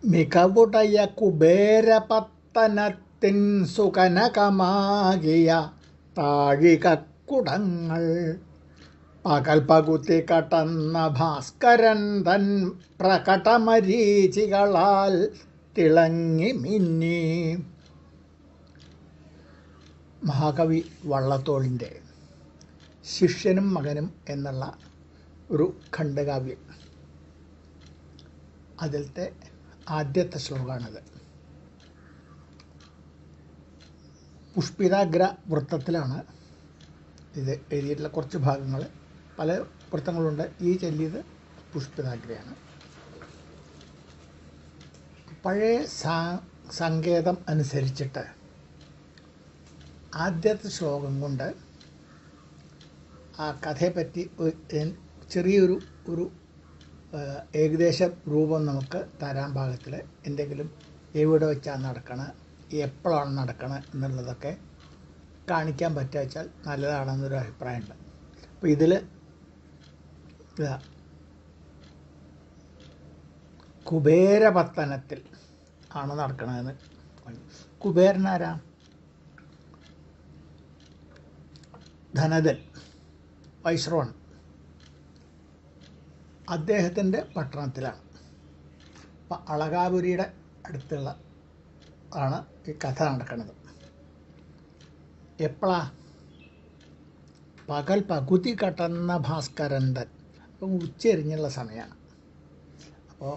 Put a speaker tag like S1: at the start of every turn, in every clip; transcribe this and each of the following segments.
S1: മികവുടയ കുബേരപത്തനത്തിൻ സുകനകമാകിയ താഴികക്കുടങ്ങൾ പകൽ പകുത്തി കടന്ന ഭാസ്കരൻ തൻ പ്രകടമരീചികളാൽ തിളങ്ങി മിന്നി മഹാകവി വള്ളത്തോളിൻ്റെ ശിഷ്യനും മകനും എന്നുള്ള ഒരു ഖണ്ഡകാവ്യം അതിലത്തെ ആദ്യത്തെ ശ്ലോകമാണിത് പുഷ്പിതാഗ്ര വൃത്തത്തിലാണ് ഇത് എഴുതിയിട്ടുള്ള കുറച്ച് ഭാഗങ്ങൾ പല വൃത്തങ്ങളുണ്ട് ഈ ചൊല്ലിയത് പുഷ്പിതാഗ്രയാണ് പഴയ സാ സങ്കേതം അനുസരിച്ചിട്ട് ആദ്യത്തെ ശ്ലോകം കൊണ്ട് ആ കഥയെപ്പറ്റി ഒരു- എൻ- ചെറിയൊരു ഒരു ആ, ഏകദേശ രൂപം നമുക്ക് തരാൻ പാകത്തിൽ എന്തെങ്കിലും എവിടെ വെച്ചാണ് നടക്കണത് എപ്പോഴാണ് നടക്കണത് എന്നുള്ളതൊക്കെ കാണിക്കാൻ പറ്റുക വെച്ചാൽ നല്ലതാണെന്നൊരു അഭിപ്രായമുണ്ട് അപ്പോൾ ഇതിൽ ഇതാ കുബേരപത്തനത്തിൽ ആണ് നടക്കണതെന്ന് കുബേരനാരാ ധനതൻ വൈശ്രവൺ അദ്ദേഹത്തിൻ്റെ പട്ടണത്തിലാണ് അപ്പം അളകാപുരിയുടെ അടുത്തുള്ള ആണ് ഈ കഥ നടക്കുന്നത് എപ്പോഴാ പകൽ പകുതി കടന്ന ഭാസ്കരന്തൻ അപ്പം ഉച്ചരിഞ്ഞുള്ള സമയമാണ് അപ്പോൾ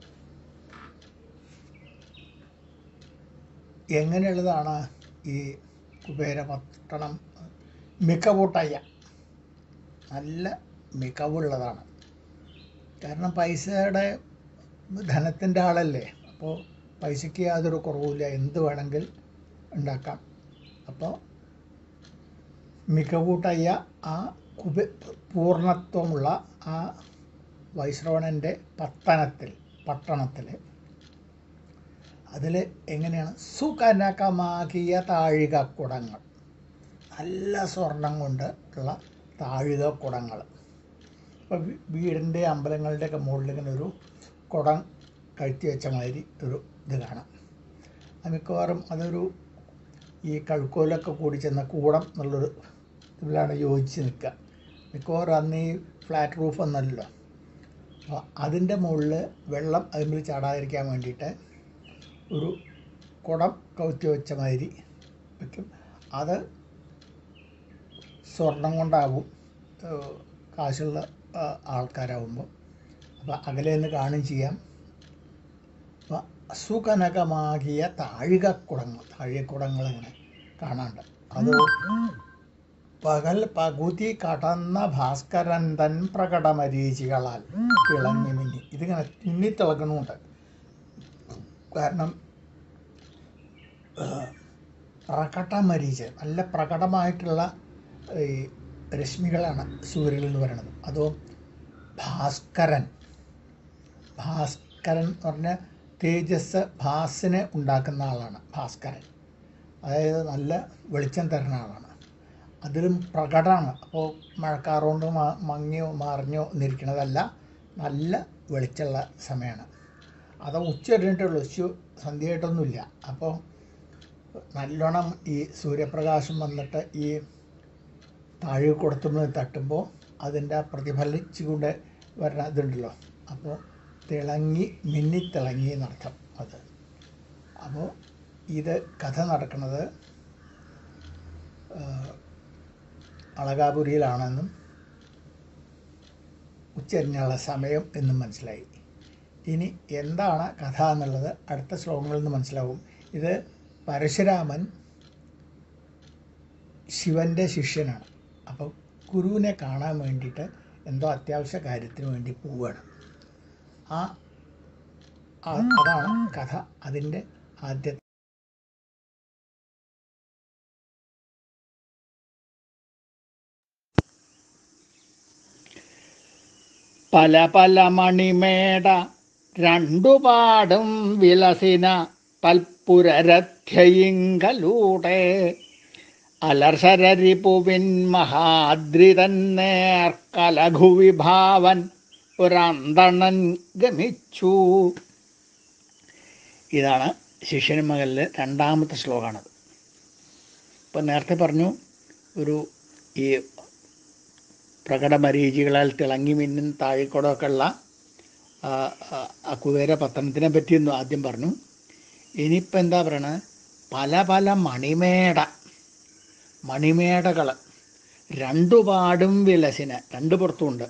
S1: എങ്ങനെയുള്ളതാണ് ഈ കുബേരപട്ടണം മികവൂട്ടയ്യ നല്ല മികവുള്ളതാണ് കാരണം പൈസയുടെ ധനത്തിൻ്റെ ആളല്ലേ അപ്പോൾ പൈസയ്ക്ക് യാതൊരു കുറവുമില്ല എന്ത് വേണമെങ്കിൽ ഉണ്ടാക്കാം അപ്പോൾ മികവൂട്ടയ്യ ആ കുബ പൂർണ്ണത്വമുള്ള ആ വൈശ്രവണൻ്റെ പത്തനത്തിൽ പട്ടണത്തിൽ അതിൽ എങ്ങനെയാണ് സുകനകമാകിയ താഴികക്കുടങ്ങൾ നല്ല സ്വർണം കൊണ്ട് ഉള്ള താഴികക്കുടങ്ങൾ ഇപ്പോൾ വീടിൻ്റെ അമ്പലങ്ങളുടെയൊക്കെ മുകളിൽ ഇങ്ങനെ ഒരു കുടം കഴുത്തി വെച്ച മാതിരി ഒരു ഇത് കാണാം അത് മിക്കവാറും അതൊരു ഈ കഴുക്കോലൊക്കെ കൂടി ചെന്ന കൂടം എന്നുള്ളൊരു ഇതിലാണ് യോജിച്ച് നിൽക്കുക മിക്കവാറും അന്ന് ഈ ഫ്ലാറ്റ് റൂഫ് ഒന്നല്ലല്ലോ അപ്പോൾ അതിൻ്റെ മുകളിൽ വെള്ളം അതിൽ ചാടാതിരിക്കാൻ വേണ്ടിയിട്ട് ഒരു കുടം കൗത്തി വെച്ച മാതിരി വയ്ക്കും അത് സ്വർണം കൊണ്ടാവും ഏഹ് കാശുള്ള ആ, ആൾക്കാരാവുമ്പോൾ അപ്പോൾ അകലെ നിന്ന് കാണുകയും ചെയ്യാം അപ്പോൾ സുകനകമാകിയ താഴികക്കുടങ്ങൾ താഴികക്കുടങ്ങൾ ഇങ്ങനെ കാണാണ്ട് അത് പകൽ പകുതി കടന്ന ഭാസ്കരൻ തൻ പ്രകടമരീചികളാൽ തിളങ്ങി മിന്നി ഇതിങ്ങനെ മിന്നി തിളങ്ങണമുണ്ട് കാരണം പ്രകടമരീച നല്ല പ്രകടമായിട്ടുള്ള ഈ രശ്മികളാണ് സൂര്യനിൽ നിന്ന് പറയുന്നത് അതോ ഭാസ്കരൻ ഭാസ്കരൻ എന്ന് പറഞ്ഞാൽ തേജസ് ഭാസിനെ ഉണ്ടാക്കുന്ന ആളാണ് ഭാസ്കരൻ അതായത് നല്ല വെളിച്ചം തരുന്ന ആളാണ് അതിലും പ്രകടമാണ് അപ്പോൾ മഴക്കാറുകൊണ്ട് മ- മങ്ങിയോ മറിഞ്ഞോ എന്നിരിക്കണതല്ല നല്ല വെളിച്ചമുള്ള സമയമാണ് അത് ഉച്ച കഴിഞ്ഞിട്ടുള്ളൂ ഉച്ച സന്ധ്യയായിട്ടൊന്നുമില്ല അപ്പോൾ നല്ലോണം ഈ സൂര്യപ്രകാശം വന്നിട്ട് ഈ താഴെ കൊടുത്തുമ്പോൾ തട്ടുമ്പോൾ അതിൻ്റെ പ്രതിഫലിച്ചുകൊണ്ട് വരുന്ന ഇതുണ്ടല്ലോ അപ്പോൾ തിളങ്ങി മിന്നിത്തിളങ്ങി എന്നർത്ഥം അത് അപ്പോൾ ഇത് കഥ നടക്കുന്നത് അളകാപുരിയിലാണെന്നും ഉച്ചരിഞ്ഞുള്ള സമയം എന്നും മനസ്സിലായി ഇനി എന്താണ് കഥ എന്നുള്ളത് അടുത്ത ശ്ലോകങ്ങളിൽ നിന്ന് മനസ്സിലാവും ഇത് പരശുരാമൻ ശിവൻ്റെ ശിഷ്യനാണ് അപ്പോൾ ഗുരുവിനെ കാണാൻ വേണ്ടിയിട്ട് എന്തോ അത്യാവശ്യ കാര്യത്തിന് വേണ്ടി പോവുകയാണ് ആ ആ- അതാണ് കഥ അതിൻ്റെ ആദ്യത്തെ പല പല മണിമേട രണ്ടുപാടും വിലസിന തൽപുരരഥ്യയിങ്കലൂടെ അലർശരരിപുവിൻ മഹാദ്രിതൻ നേർക്കലഘുവിഭാവൻ ഒരന്തണൻ ഗമിച്ചു ഇതാണ് ശിഷ്യനും മകളിലെ രണ്ടാമത്തെ ശ്ലോകമാണത് ഇപ്പം നേരത്തെ പറഞ്ഞു ഒരു ഈ പ്രകടമരീചികളാൽ തിളങ്ങി മിന്നും താഴിക്കോടൊക്കെ ഉള്ള ആ, ആ, ആ കുബേര പത്തനത്തിനെ പറ്റിയൊന്നും ആദ്യം പറഞ്ഞു ഇനിയിപ്പോൾ എന്താ പറയണത് പല പല മണിമേട മണിമേടകൾ രണ്ടുപാടും വിലസിന് രണ്ട് പുറത്തുമുണ്ട്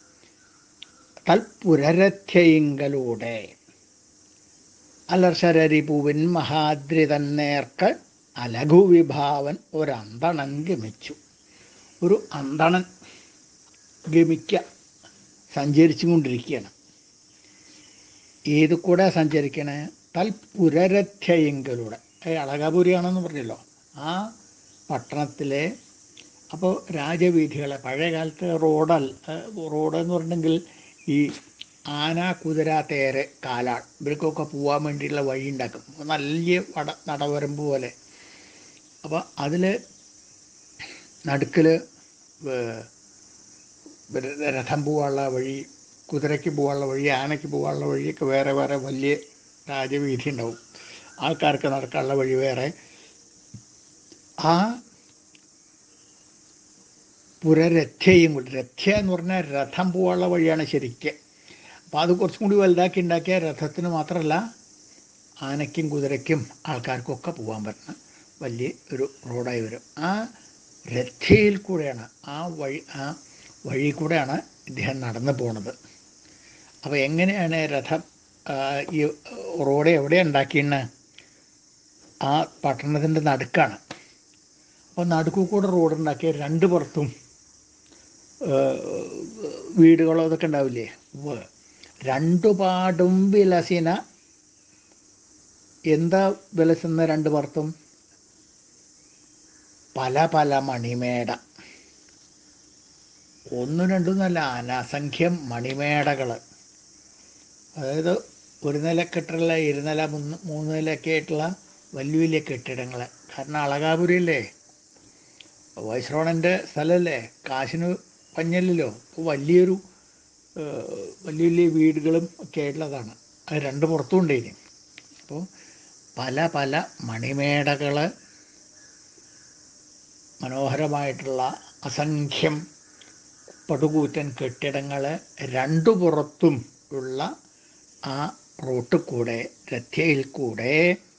S1: തൽപുരരഥ്യയിങ്കലൂടെ അലർശരരി പൂവിൻ മഹാദ്രി തന്നേർക്ക് അലഘു വിഭാവൻ ഒരന്തണൻ ഗമിച്ചു ഒരു അന്തണൻ ഗമിക്ക സഞ്ചരിച്ചു കൊണ്ടിരിക്കുകയാണ് ഏത് കൂടെ സഞ്ചരിക്കണേ തൽപുരരഥ്യയിങ്കലൂടെ അളകാപുരിയാണെന്ന് പറഞ്ഞല്ലോ ആ പട്ടണത്തിലെ അപ്പോൾ രാജവീഥികളെ പഴയ കാലത്ത് റോഡൽ റോഡ് എന്ന് പറഞ്ഞിട്ടുണ്ടെങ്കിൽ ഈ ആന കുതിര തേര് കാലാൾ ഇവർക്കൊക്കെ പോകാൻ വേണ്ടിയിട്ടുള്ള വഴി ഉണ്ടാക്കും നല്ല വട നടവരമ്പ് പോലെ അപ്പോൾ അതിൽ നടുക്കിൽ രഥം പോകാനുള്ള വഴി കുതിരയ്ക്ക് പോകാനുള്ള വഴി ആനയ്ക്ക് പോകാനുള്ള വഴിയൊക്കെ വേറെ വേറെ വലിയ രാജവീഥി ഉണ്ടാവും ആൾക്കാർക്ക് നടക്കാനുള്ള വഴി വേറെ ആ പുരരഥയും കൂടി രഥ എന്ന് പറഞ്ഞാൽ രഥം പോകാനുള്ള വഴിയാണ് ശരിക്ക് അപ്പോൾ അത് കുറച്ചും കൂടി വലുതാക്കി ഉണ്ടാക്കിയ രഥത്തിന് മാത്രമല്ല ആനയ്ക്കും കുതിരയ്ക്കും ആൾക്കാർക്കൊക്കെ പോകാൻ പറ്റുന്ന വലിയ ഒരു റോഡായി വരും ആ രഥയിൽ കൂടെയാണ് ആ വഴി ആ വഴി കൂടെയാണ് ഇദ്ദേഹം നടന്നു പോണത് അപ്പോൾ എങ്ങനെയാണ് രഥം ആ, ഈ റോഡ് എവിടെ ഉണ്ടാക്കിയെന്ന് ആ പട്ടണത്തിൻ്റെ നടുക്കാണ് അപ്പോൾ നടുക്കു കൂടെ റോഡ് ഉണ്ടാക്കിയ രണ്ട് പുറത്തും ഏഹ്, വീടുകളോ അതൊക്കെ ഉണ്ടാവില്ലേ ഉവ്വ്. രണ്ടു പാടും വിലസിന എന്താ വിലസുന്ന രണ്ട് പുറത്തും പല പല മണിമേട ഒന്നും രണ്ടും നല്ല അനസംഖ്യം മണിമേടകൾ അതായത് ഒരു നില കെട്ടിടമുള്ള ഇരുനില മൂന്ന് മൂന്ന് നിലയൊക്കെ ആയിട്ടുള്ള വലിയ വലിയ കെട്ടിടങ്ങൾ കാരണം അളകാപുരിയല്ലേ വൈശ്രോണൻ്റെ സ്ഥലമല്ലേ കാശിന് പഞ്ഞല്ലല്ലോ അപ്പോൾ വലിയൊരു ഏഹ്, വലിയ വലിയ വീടുകളും ഒക്കെ ആയിട്ടുള്ളതാണ് അത് രണ്ട് പുറത്തും ഉണ്ടായിന് അപ്പോൾ പല പല മണിമേടകൾ മനോഹരമായിട്ടുള്ള അസംഖ്യം പടുകൂറ്റൻ കെട്ടിടങ്ങൾ രണ്ടു പുറത്തും ഉള്ള ആ റോട്ടിൽ കൂടെ രഥയിൽ കൂടെ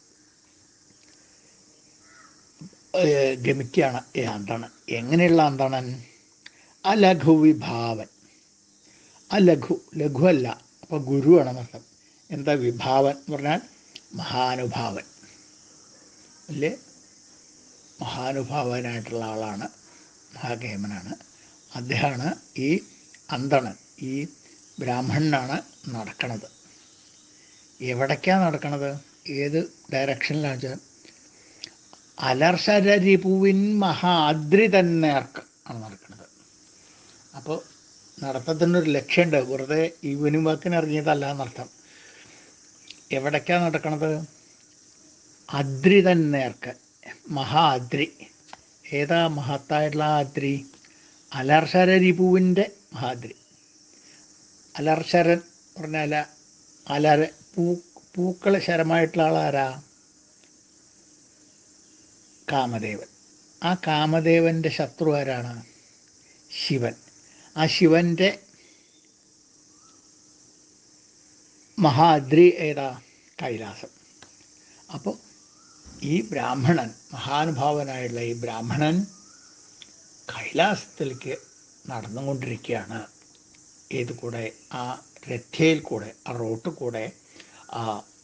S1: ഏഹ്, ഗമിക്കുകയാണ് ഈ അന്തണൻ എങ്ങനെയുള്ള അന്തണൻ അലഘു വിഭാവൻ അലഘു ലഘുവല്ല അപ്പോൾ ഗുരുവാണ് അർത്ഥം എന്താ വിഭാവൻ എന്ന് പറഞ്ഞാൽ മഹാനുഭാവൻ അല്ലേ മഹാനുഭാവനായിട്ടുള്ള ആളാണ് മഹാകേമനാണ് അദ്ദേഹമാണ് ഈ അന്തണൻ ഈ ബ്രാഹ്മണനാണ് നടക്കണത് എവിടേക്കാണ് നടക്കണത് ഏത് ഡയറക്ഷനിലാണ് വെച്ചാൽ അലർശരരിപുവിൻ മഹാദ്രി തന്നേർക്ക് ആണ് നടക്കുന്നത് അപ്പോൾ നടത്തത്തിനൊരു ലക്ഷ്യമുണ്ട് വെറുതെ ഇവനും വാക്കിന് ഇറങ്ങിയതല്ല എന്നർത്ഥം എവിടേക്കാണ് നടക്കണത് അദ്രി തന്നേർക്ക് മഹാ അദ്രി ഏതാ മഹത്തായിട്ടുള്ള ആ അദ്രി അലർശരരിപുവിൻ്റെ മഹാദ്രി അലർശരൻ പറഞ്ഞാൽ അലര പൂ പൂക്കൾ ശരമായിട്ടുള്ള ആളാരാ കാമദേവൻ ആ കാമദേവൻ്റെ ശത്രു ആരാണ് ശിവൻ ആ ശിവൻ്റെ മഹാദ്രി ഏതാ കൈലാസം അപ്പോൾ ഈ ബ്രാഹ്മണൻ മഹാനുഭാവനായുള്ള ഈ ബ്രാഹ്മണൻ കൈലാസത്തിലേക്ക് നടന്നുകൊണ്ടിരിക്കുകയാണ് ഏത് കൂടെ ആ രഥയിൽ കൂടെ ആ റോട്ടിൽ കൂടെ ആ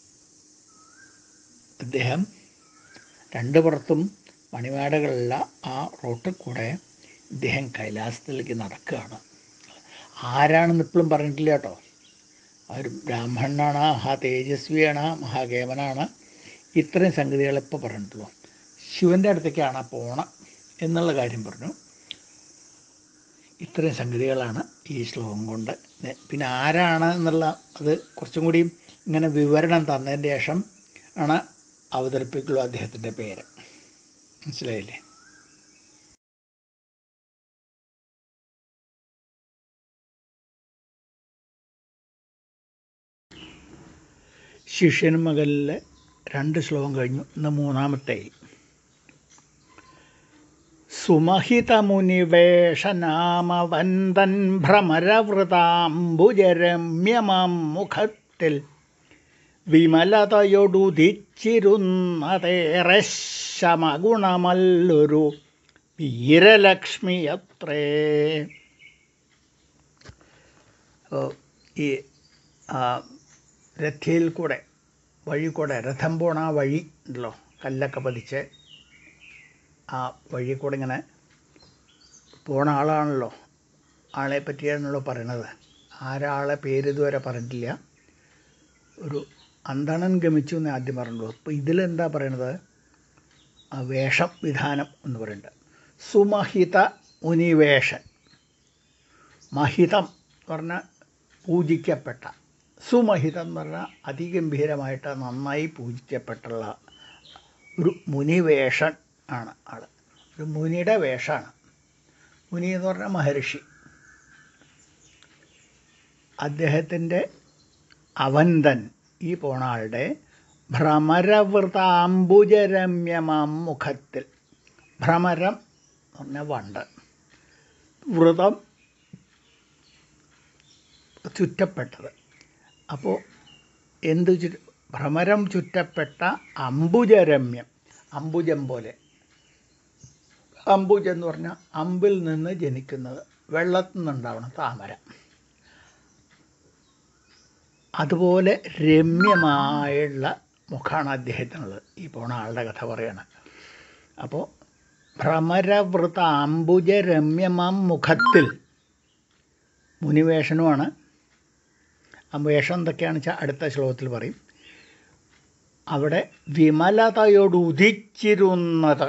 S1: അദ്ദേഹം രണ്ട് പുറത്തും മണിമേടകളുള്ള ആ റോട്ടിൽ കൂടെ ഇദ്ദേഹം കൈലാസത്തിലേക്ക് നടക്കുകയാണ് ആരാണെന്ന് ഇപ്പോഴും പറഞ്ഞിട്ടില്ല കേട്ടോ ആ ഒരു ബ്രാഹ്മണനാണ് മഹാ തേജസ്വിയാണ് മഹാകേമനാണ് ഇത്രയും സംഗതികൾ ഇപ്പോൾ പറഞ്ഞിട്ടുള്ളൂ ശിവൻ്റെ അടുത്തേക്കാണ് പോണം എന്നുള്ള കാര്യം പറഞ്ഞു ഇത്രയും സംഗതികളാണ് ഈ ശ്ലോകം കൊണ്ട് നെ- പിന്നെ ആരാണ് എന്നുള്ള അത് കുറച്ചും കൂടി ഇങ്ങനെ വിവരണം തന്നതിന് ശേഷം ആണ് അവതരിപ്പിക്കുള്ളൂ അദ്ദേഹത്തിൻ്റെ പേര് മനസ്സിലായില്ലേ ശിഷ്യനും മകളിലെ രണ്ട് ശ്ലോകം കഴിഞ്ഞു ഇന്ന് മൂന്നാമത്തെ സുമഹിതമുനിവേഷനാമവന്തൻ ഭ്രമരവൃതാംബുജരമ്യമാം മുഖത്തിൽ വിമലതയൊടുദിച്ചിരുന്നതേറെ ശമഗുണമല്ലൊരു വീരലക്ഷ്മിയത്രേ ഓ, ഈ ആ, രഥയിൽ കൂടെ വഴി കൂടെ രഥം പോണ ആ വഴി ഉണ്ടല്ലോ കല്ലൊക്കെ പതിച്ച് ആ വഴി കൂടെ ഇങ്ങനെ പോണ ആളാണല്ലോ ആളെ പറ്റിയാണല്ലോ പറയണത് ആരാളെ പേര് ഇതുവരെ പറഞ്ഞിട്ടില്ല ഒരു അന്തണൻ ഗമിച്ചു എന്ന് ആദ്യം പറഞ്ഞുള്ളൂ അപ്പോൾ ഇതിലെന്താ പറയണത് ആ വേഷം വിധാനം എന്ന് പറയുന്നുണ്ട് സുമഹിത മുനിവേഷൻ മഹിതം എന്ന് പറഞ്ഞാൽ പൂജിക്കപ്പെട്ട സുമഹിതം എന്ന് പറഞ്ഞാൽ അതിഗംഭീരമായിട്ട് നന്നായി പൂജിക്കപ്പെട്ടുള്ള ഒരു മുനിവേഷൻ ആണ് ആൾ ഒരു മുനിയുടെ വേഷമാണ് മുനി എന്ന് പറഞ്ഞാൽ മഹർഷി അദ്ദേഹത്തിൻ്റെ അവന്തൻ ഈ പോണ ആളുടെ ഭ്രമരവൃതാംബുജരമ്യമാം മുഖത്തിൽ ഭ്രമരം എന്ന് പറഞ്ഞാൽ വണ്ട് വ്രതം ചുറ്റപ്പെട്ടത് അപ്പോൾ എന്ത് ചു ഭ്രമരം ചുറ്റപ്പെട്ട അംബുജരമ്യം അംബുജം പോലെ അംബുജം എന്ന് പറഞ്ഞാൽ അമ്പിൽ നിന്ന് ജനിക്കുന്നത് വെള്ളത്തിൽ നിന്നുണ്ടാവണം താമര അതുപോലെ രമ്യമായുള്ള മുഖമാണ് അദ്ദേഹത്തിനുള്ളത് ഈ പോണ ആളുടെ കഥ പറയണ അപ്പോൾ ഭ്രമരവൃത അംബുജ രമ്യമാം മുഖത്തിൽ മുനിവേഷനുമാണ് ആ വേഷം എന്തൊക്കെയാണെന്ന് വെച്ചാൽ അടുത്ത ശ്ലോകത്തിൽ പറയും അവിടെ വിമലതയോടുദിച്ചിരുന്നത്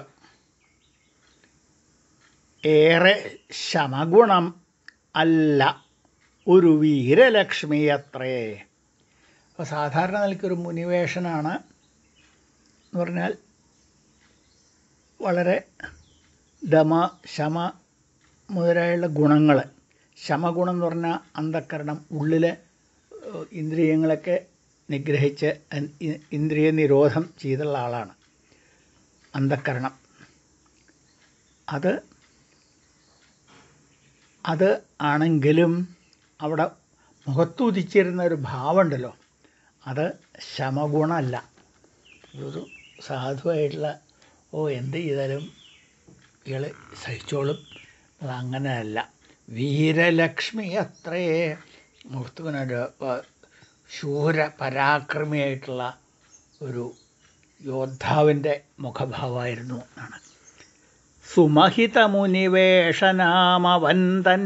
S1: ഏറെ ശമഗുണം അല്ല ഒരു വീരലക്ഷ്മി അത്രേ അപ്പോൾ സാധാരണ നിലയ്ക്കൊരു മുനിവേഷനാണ് എന്ന് പറഞ്ഞാൽ വളരെ ദമ ശമ മുതലായുള്ള ഗുണങ്ങൾ ശമഗുണം എന്ന് പറഞ്ഞാൽ അന്ധക്കരണം ഉള്ളിലെ ഏഹ്, ഇന്ദ്രിയങ്ങളൊക്കെ നിഗ്രഹിച്ച് അൻ- ഇ- ഇന്ദ്രിയ നിരോധം ചെയ്തുള്ള ആളാണ് അന്ധക്കരണം അത് അത് ആണെങ്കിലും അവിടെ മുഖത്തുദിച്ചിരുന്ന ഒരു ഭാവമുണ്ടല്ലോ അത് ശമഗുണമല്ല ഒരു സാധുവായിട്ടുള്ള ഓ എന്ത് ചെയ്താലും ഇയാൾ സഹിച്ചോളും അതങ്ങനെയല്ല വീരലക്ഷ്മി അത്രേ മുഖത്തുവിനൊരു ശൂര പരാക്രമിയായിട്ടുള്ള ഒരു യോദ്ധാവിൻ്റെ മുഖഭാവമായിരുന്നു എന്നാണ് സുമഹിതമുനിവേഷനാമവന്തൻ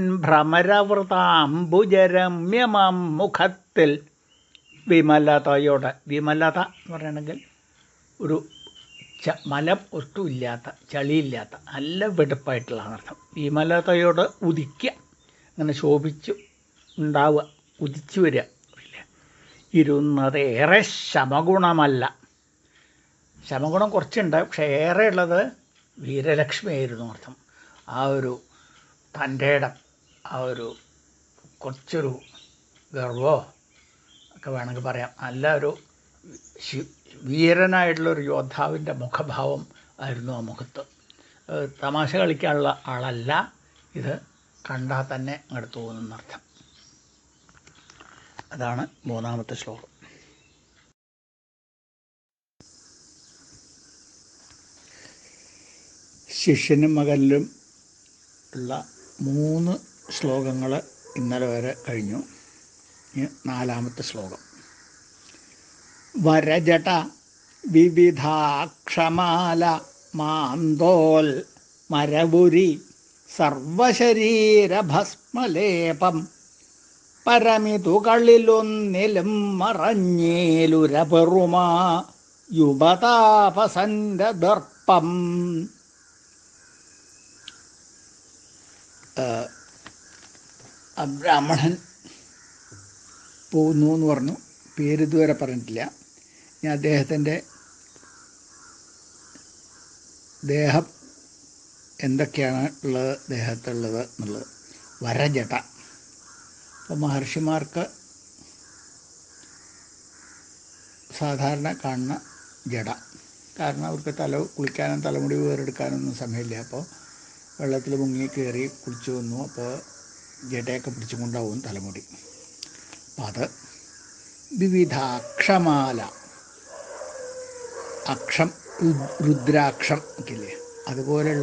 S1: ഭ്രമരവൃതാംബുജരമ്യമാം മുഖത്തിൽ വിമലതയോടെ വിമലത എന്ന് പറയണമെങ്കിൽ ഒരു ച മലം ഒട്ടുമില്ലാത്ത ചളിയില്ലാത്ത നല്ല വെടുപ്പായിട്ടുള്ള അർത്ഥം വിമലതയോട് ഉദിക്കുക അങ്ങനെ ശോഭിച്ചു ഉണ്ടാവുക ഉദിച്ചു വരിക ഇല്ലേ? ഇരുന്നത് ഏറെ ശമഗുണമല്ല ശമഗുണം കുറച്ചുണ്ട് പക്ഷേ ഏറെ ഉള്ളത് വീരലക്ഷ്മി ആയിരുന്നു അർത്ഥം ആ ഒരു തൻ്റെ ഇടം ആ ഒരു കുറച്ചൊരു ഗർവോ ഒക്കെ വേണമെങ്കിൽ പറയാം നല്ല ഒരു ശി- വീരനായിട്ടുള്ളൊരു യോദ്ധാവിൻ്റെ മുഖഭാവം ആയിരുന്നു ആ മുഖത്ത് ഏഹ് തമാശ കളിക്കാനുള്ള ആളല്ല ഇത് കണ്ടാൽ തന്നെ അങ്ങോട്ട് തോന്നുന്നർത്ഥം അതാണ് മൂന്നാമത്തെ ശ്ലോകം ശിഷ്യനും മകനിലും ഉള്ള മൂന്ന് ശ്ലോകങ്ങൾ ഇന്നലെ വരെ കഴിഞ്ഞു ഇനി നാലാമത്തെ ശ്ലോകം വരജട വിവിധാക്ഷമാല മാന്തോൽ മരവുരി സർവശരീരഭസ്മലേപം പരമിതുകളിലൊന്നിലും മറഞ്ഞേലുരപെറുമാ യുവതാപസന്റെ ദർപ്പം ആ ബ്രാഹ്മണൻ പോകുന്നു എന്ന് പറഞ്ഞു പേര് ഇതുവരെ പറഞ്ഞിട്ടില്ല ഞാൻ അദ്ദേഹത്തിൻ്റെ ദേഹം എന്തൊക്കെയാണ് ഉള്ളത് ദേഹത്തുള്ളത് എന്നുള്ളത് വരജട അപ്പോൾ മഹർഷിമാർക്ക് സാധാരണ കാണുന്ന ജട കാരണം അവർക്ക് തല കുളിക്കാനും തലമുടി വേറെടുക്കാനൊന്നും സമയമില്ല അപ്പോൾ വെള്ളത്തിൽ മുങ്ങി കയറി കുളിച്ചു വന്നു അപ്പോൾ ജടയൊക്കെ പിടിച്ചും കൊണ്ടാവും തലമുടി അപ്പം അത് വിവിധാക്ഷമാല അക്ഷം രു- രുദ്രാക്ഷം ഒക്കെ ഇല്ലേ അതുപോലെയുള്ള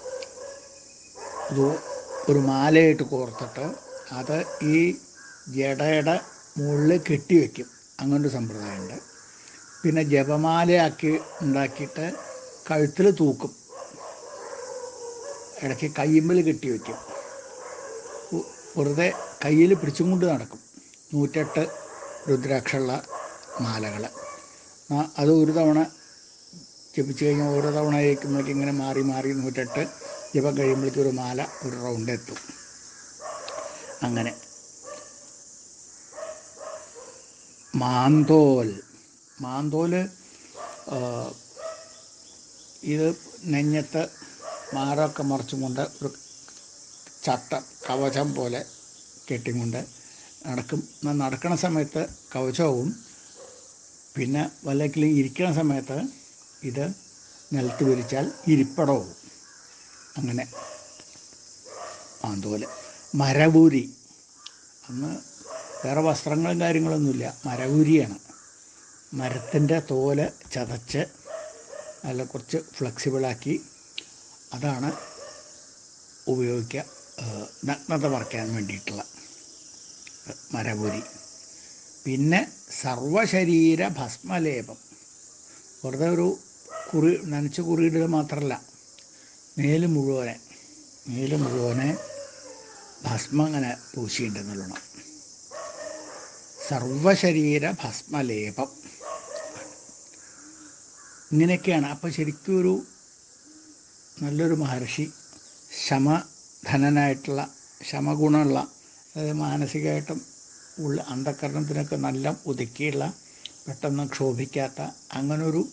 S1: ഒരു ഒരു മാലയിട്ട് കോർത്തിട്ട് അത് ഈ ജടയുടെ മുകളിൽ കെട്ടിവെക്കും അങ്ങനൊരു സമ്പ്രദായമുണ്ട് പിന്നെ ജപമാലയാക്കി ഉണ്ടാക്കിയിട്ട് കഴുത്തിൽ തൂക്കും ഇടയ്ക്ക് കയ്യുമ്പിൽ കെട്ടിവെക്കും ഉ- വെറുതെ കയ്യിൽ പിടിച്ചും കൊണ്ട് നടക്കും നൂറ്റെട്ട് രുദ്രാക്ഷമുള്ള മാലകൾ അത് ഒരു തവണ ജപിച്ച് കഴിഞ്ഞാൽ ഓരോ തവണ ജയിക്കുമ്പോഴേക്കും ഇങ്ങനെ മാറി മാറി നൂറ്റെട്ട് ജപം കഴിയുമ്പോഴേക്കും ഒരു മാല ഒരു റൗണ്ട് എത്തും അങ്ങനെ മാന്തോൽ മാന്തോൽ ആ, ഇത് നെഞ്ഞത്ത് മാറൊക്കെ മറച്ചും കൊണ്ട് ഒരു ചട്ട കവചം പോലെ കെട്ടിക്കൊണ്ട് നടക്കും ന- നടക്കണ സമയത്ത് കവചവും പിന്നെ വല്ലക്കിലും ഇരിക്കണ സമയത്ത് ഇത് നിലത്ത് വിരിച്ചാൽ ഇരിപ്പടവും അങ്ങനെ ആന്തോല് മരവൂരി അന്ന് വേറെ വസ്ത്രങ്ങളും കാര്യങ്ങളൊന്നുമില്ല മരവൂരിയാണ് മരത്തിൻ്റെ തോല് ചതച്ച് നല്ല കുറച്ച് ഫ്ലെക്സിബിളാക്കി അതാണ് ഉപയോഗിക്കുക ഏഹ് നഗ്നത മറയ്ക്കാൻ വേണ്ടിയിട്ടുള്ള ഏഹ് മരപുരി പിന്നെ സർവശരീര ഭസ്മലേപം വെറുതെ ഒരു കുറി നനച്ച് കുറിയിടൽ മാത്രമല്ല മേല് മുഴുവനെ മേല് മുഴുവനെ ഭസ്മം അങ്ങനെ പൂശിയിട്ടുണ്ടെന്നുള്ളണം സർവശരീര ഭസ്മലേപം ഇങ്ങനെയൊക്കെയാണ് അപ്പോൾ ശരിക്കും ഒരു നല്ലൊരു മഹർഷി ശമധനനായിട്ടുള്ള ശമഗുണമുള്ള അതായത് മാനസികമായിട്ടും ഉള്ള അന്ധകരണത്തിനൊക്കെ നല്ല ഒതുക്കിയുള്ള പെട്ടെന്ന് ക്ഷോഭിക്കാത്ത അങ്ങനൊരു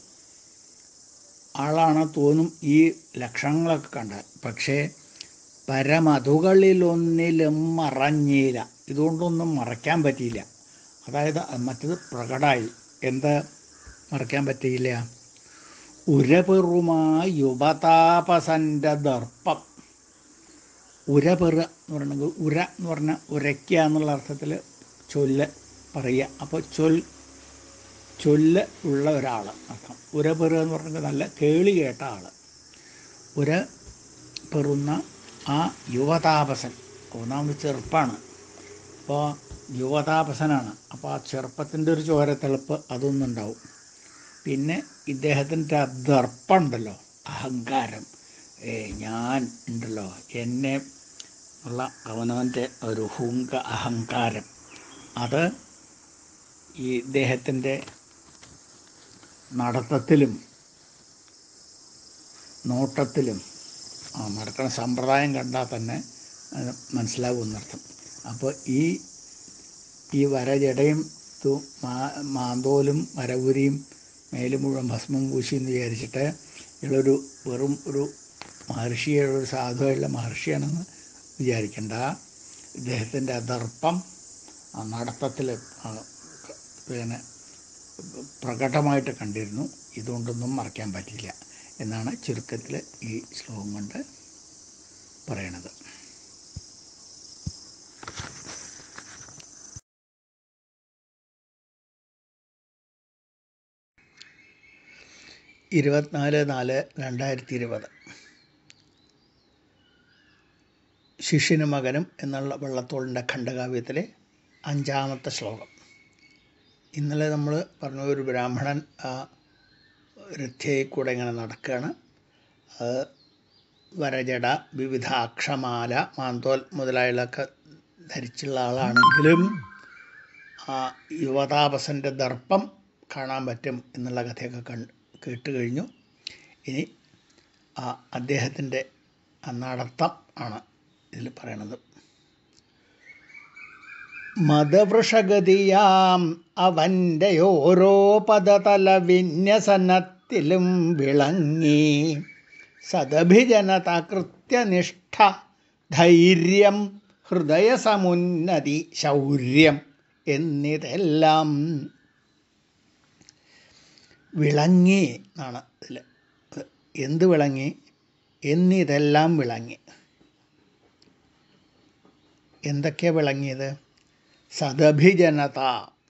S1: ആളാണ് തോന്നും ഈ ലക്ഷണങ്ങളൊക്കെ കണ്ട പക്ഷേ പരമതുകളിലൊന്നിലും മറഞ്ഞില്ല ഇതുകൊണ്ടൊന്നും മറയ്ക്കാൻ പറ്റിയില്ല അതായത് മറ്റത് പ്രകടമായി എന്താ മറയ്ക്കാൻ പറ്റിയില്ല ഉരപെറുമാ യുവതാപസൻ്റെ ദർപ്പം ഉരപെറുക എന്ന് പറഞ്ഞെങ്കിൽ ഉര എന്ന് പറഞ്ഞാൽ ഉരയ്ക്കുക എന്നുള്ള അർത്ഥത്തിൽ ചൊല്ല് പറയുക അപ്പോൾ ചൊൽ ചൊല്ല് ഉള്ള ഒരാൾ അർത്ഥം ഉരപെറുക എന്ന് പറഞ്ഞെങ്കിൽ നല്ല കേളി കേട്ട ആൾ ഉര പെറുന്ന ആ യുവതാപസൻ ഒന്നാമത് ചെറുപ്പമാണ് അപ്പോൾ യുവതാപസനാണ് അപ്പോൾ ആ ചെറുപ്പത്തിൻ്റെ ഒരു ചോരത്തിളപ്പ് അതൊന്നും ഉണ്ടാവും പിന്നെ ഇദ്ദേഹത്തിൻ്റെ ദർപ്പം ഉണ്ടല്ലോ അഹങ്കാരം ഏ ഞാൻ ഉണ്ടല്ലോ എന്നെ ഉള്ള അവനവൻ്റെ ഒരു ഹുങ്ക അഹങ്കാരം അത് ഈ ഇദ്ദേഹത്തിൻ്റെ നടത്തത്തിലും നോട്ടത്തിലും ആ നടക്കുന്ന സമ്പ്രദായം കണ്ടാൽ തന്നെ അത് മനസ്സിലാകുമെന്നർത്ഥം അപ്പോൾ ഈ ഈ വരജടയും തു മാ മാന്തോലും വരവുരിയും മേല് മുഴുവൻ ഭസ്മം പൂശി എന്ന് വിചാരിച്ചിട്ട് ഇയാളൊരു വെറും ഒരു മഹർഷിയുടെ ഒരു സാധുവായുള്ള മഹർഷിയാണെന്ന് വിചാരിക്കണ്ട ഇദ്ദേഹത്തിൻ്റെ ദർപ്പം ആ നടത്തത്തിൽ ആ, പിന്നെ പ്രകടമായിട്ട് കണ്ടിരുന്നു ഇതുകൊണ്ടൊന്നും മറയ്ക്കാൻ പറ്റില്ല എന്നാണ് ചുരുക്കത്തിൽ ഈ ശ്ലോകം കൊണ്ട് പറയണത് ഇരുപത്തിനാല് നാല് രണ്ടായിരത്തി ഇരുപത് ശിഷ്യനും മകനും എന്നുള്ള വെള്ളത്തോളിൻ്റെ ഖണ്ഡകാവ്യത്തിലെ അഞ്ചാമത്തെ ശ്ലോകം ഇന്നലെ നമ്മൾ പറഞ്ഞ ഒരു ബ്രാഹ്മണൻ ആ രഥ്യയിൽ കൂടെ ഇങ്ങനെ നടക്കുകയാണ് അത് വരജട വിവിധ അക്ഷമാല മാന്തോൽ മുതലായതൊക്കെ ധരിച്ചുള്ള ആളാണെങ്കിലും ആ യുവതാപസൻ്റെ ദർപ്പം കാണാൻ പറ്റും എന്നുള്ള കഥയൊക്കെ കണ്ട് കേട്ട് കഴിഞ്ഞു ഇനി ആ അദ്ദേഹത്തിൻ്റെ ആ നടത്തം ആണ് ഇതിൽ പറയണത് മതവൃഷഗതിയാം അവൻ്റെ ഓരോ പദതല വിന്യസനത്തിലും വിളങ്ങി സദഭിജനത കൃത്യനിഷ്ഠ ധൈര്യം ഹൃദയസമുന്നതി ശൗര്യം എന്നിതെല്ലാം വിളങ്ങി എന്നാണ് ഇതിൽ എന്ത് വിളങ്ങി എന്നിതെല്ലാം വിളങ്ങി എന്തൊക്കെയാണ് വിളങ്ങിയത് സദഭിജനത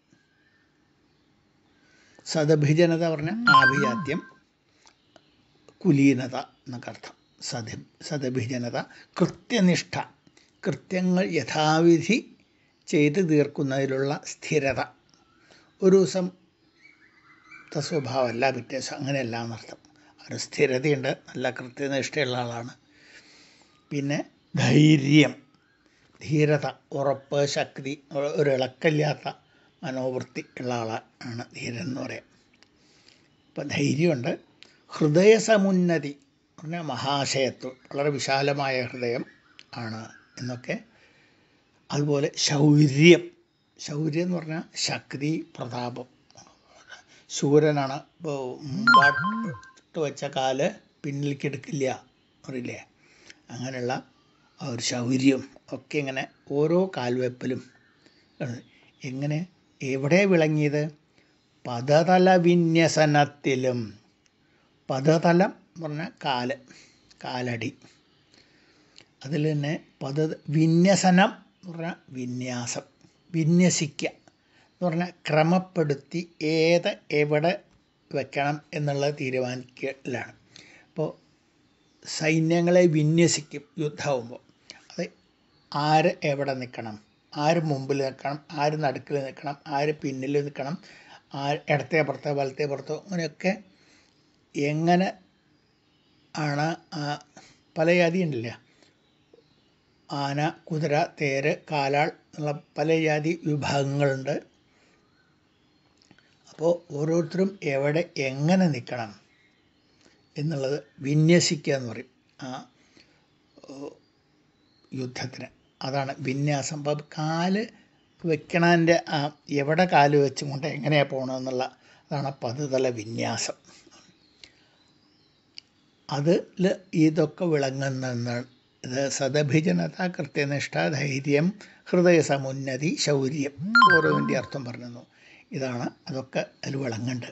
S1: സദഭിജനത പറഞ്ഞ ആഭിജാത്യം കുലീനത എന്നൊക്കെ അർത്ഥം സദ സദഭിജനത കൃത്യനിഷ്ഠ കൃത്യങ്ങൾ യഥാവിധി ചെയ്ത് തീർക്കുന്നതിലുള്ള സ്ഥിരത ഒരു ദിവസം ത്തെ സ്വഭാവമല്ല പിറ്റേ ദിവസം അങ്ങനെയല്ല എന്നർത്ഥം ഒരു സ്ഥിരതയുണ്ട് നല്ല കൃത്യനിഷ്ഠയുള്ള ആളാണ് പിന്നെ ധൈര്യം ധീരത ഉറപ്പ് ശക്തി ഒരു ഇളക്കമില്ലാത്ത മനോവൃത്തി ഉള്ള ആളാണ് ധീരൻ എന്ന് പറയാം ഇപ്പം ധൈര്യമുണ്ട് ഹൃദയസമുന്നതി പറഞ്ഞാൽ മഹാശയത്വം വളരെ വിശാലമായ ഹൃദയം ആണ് എന്നൊക്കെ അതുപോലെ ശൗര്യം ശൗര്യം എന്ന് പറഞ്ഞാൽ ശക്തി പ്രതാപം ശൂരനാണ് ഇപ്പോൾ മുമ്പാട്ട് വെച്ച കാല് പിന്നിലേക്ക് എടുക്കില്ല അറിയില്ലേ അങ്ങനെയുള്ള ആ ഒരു ശൗര്യം ഒക്കെ ഇങ്ങനെ ഓരോ കാൽവെപ്പിലും ആണ്. എങ്ങനെ എവിടെ വിളങ്ങിയത് പദതല വിന്യസനത്തിലും പദതലം എന്ന് പറഞ്ഞാൽ കാല് കാലടി അതിൽ തന്നെ പദ വിന്യസനം എന്ന് പറഞ്ഞാൽ വിന്യാസം വിന്യസിക്കുക എന്ന് പറഞ്ഞാൽ ക്രമപ്പെടുത്തി ഏത് എവിടെ വെക്കണം എന്നുള്ളത് തീരുമാനിക്കലാണ് ഇപ്പോൾ സൈന്യങ്ങളെ വിന്യസിക്കും യുദ്ധമാകുമ്പോൾ അത് ആര് എവിടെ നിൽക്കണം ആര് മുമ്പിൽ നിൽക്കണം ആര് നടുക്കിൽ നിൽക്കണം ആര് പിന്നിൽ നിൽക്കണം ആര് ഇടത്തെ പുറത്തോ വലത്തെ പുറത്തോ അങ്ങനെയൊക്കെ എങ്ങനെ ആണ് ആ പല ജാതി ഉണ്ടല്ലേ ആന കുതിര തേര് കാലാൾ എന്നുള്ള പല ജാതി വിഭാഗങ്ങളുണ്ട് അപ്പോൾ ഓരോരുത്തരും എവിടെ എങ്ങനെ നിൽക്കണം എന്നുള്ളത് വിന്യസിക്കുക എന്ന് പറയും ആ ഓ, യുദ്ധത്തിന് അതാണ് വിന്യാസം അപ്പം കാല് വെക്കണതിൻ്റെ ആ എവിടെ കാല് വെച്ചും കൊണ്ട് എങ്ങനെയാണ് പോകണമെന്നുള്ള അതാണ് പതുതല വിന്യാസം അതിൽ ഇതൊക്കെ വിളങ്ങുന്ന ഇത് സദഭിജനത കൃത്യനിഷ്ഠ ധൈര്യം ഹൃദയസമുന്നതി ശൗര്യം ഓരോതിൻ്റെ അർത്ഥം പറഞ്ഞു ഇതാണ് അതൊക്കെ അതിൽ വിളങ്ങുന്നുണ്ട്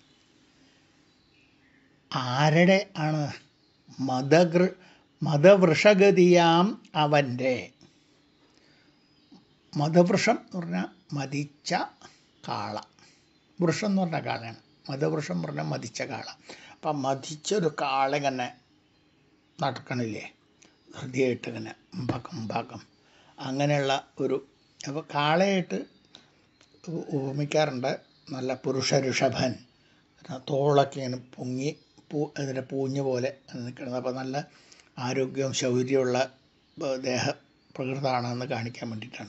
S1: ആരുടെ ആണ് മതഗൃ മതവൃഷഗതിയാം അവൻ്റെ മതവൃഷം എന്ന് പറഞ്ഞാൽ മതിച്ച കാള വൃഷം എന്ന് പറഞ്ഞാൽ കാളയാണ് മതവൃഷം എന്ന് പറഞ്ഞാൽ മതിച്ച കാള അപ്പം മതിച്ചൊരു കാള ഇങ്ങനെ നടക്കണില്ലേ ഹൃദയമായിട്ട് ഇങ്ങനെ ഉമ്പാക്കം ഉമ്പാക്കം അങ്ങനെയുള്ള ഒരു അപ്പോൾ കാളയായിട്ട് ഉ- ഉപമിക്കാറുണ്ട് നല്ല പുരുഷ ഋഷഭൻ തോളൊക്കെ ഇങ്ങനെ പൊങ്ങി പൂ അതിൻ്റെ പൂഞ്ഞ് പോലെ നിൽക്കുന്നത് അപ്പോൾ നല്ല ആരോഗ്യവും ശൗര്യമുള്ള ഏഹ്, ദേഹ പ്രകൃതമാണെന്ന് കാണിക്കാൻ വേണ്ടിയിട്ടാണ്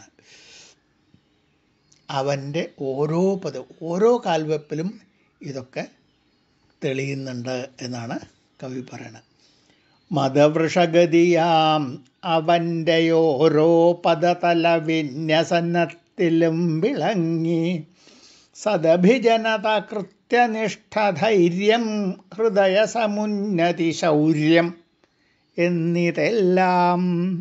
S1: അവൻ്റെ ഓരോ പദം ഓരോ കാൽവെപ്പിലും ഇതൊക്കെ തെളിയുന്നുണ്ട് എന്നാണ് കവി പറയണത് മതവൃഷഗതിയാം അവൻ്റെ ഓരോ പദതല വിന്യസനത്തിലും വിളങ്ങി സദഭിജനത കൃത്യനിഷ്ഠധൈര്യം ഹൃദയസമുന്നതി ശൗര്യം എന്നിതെല്ലാം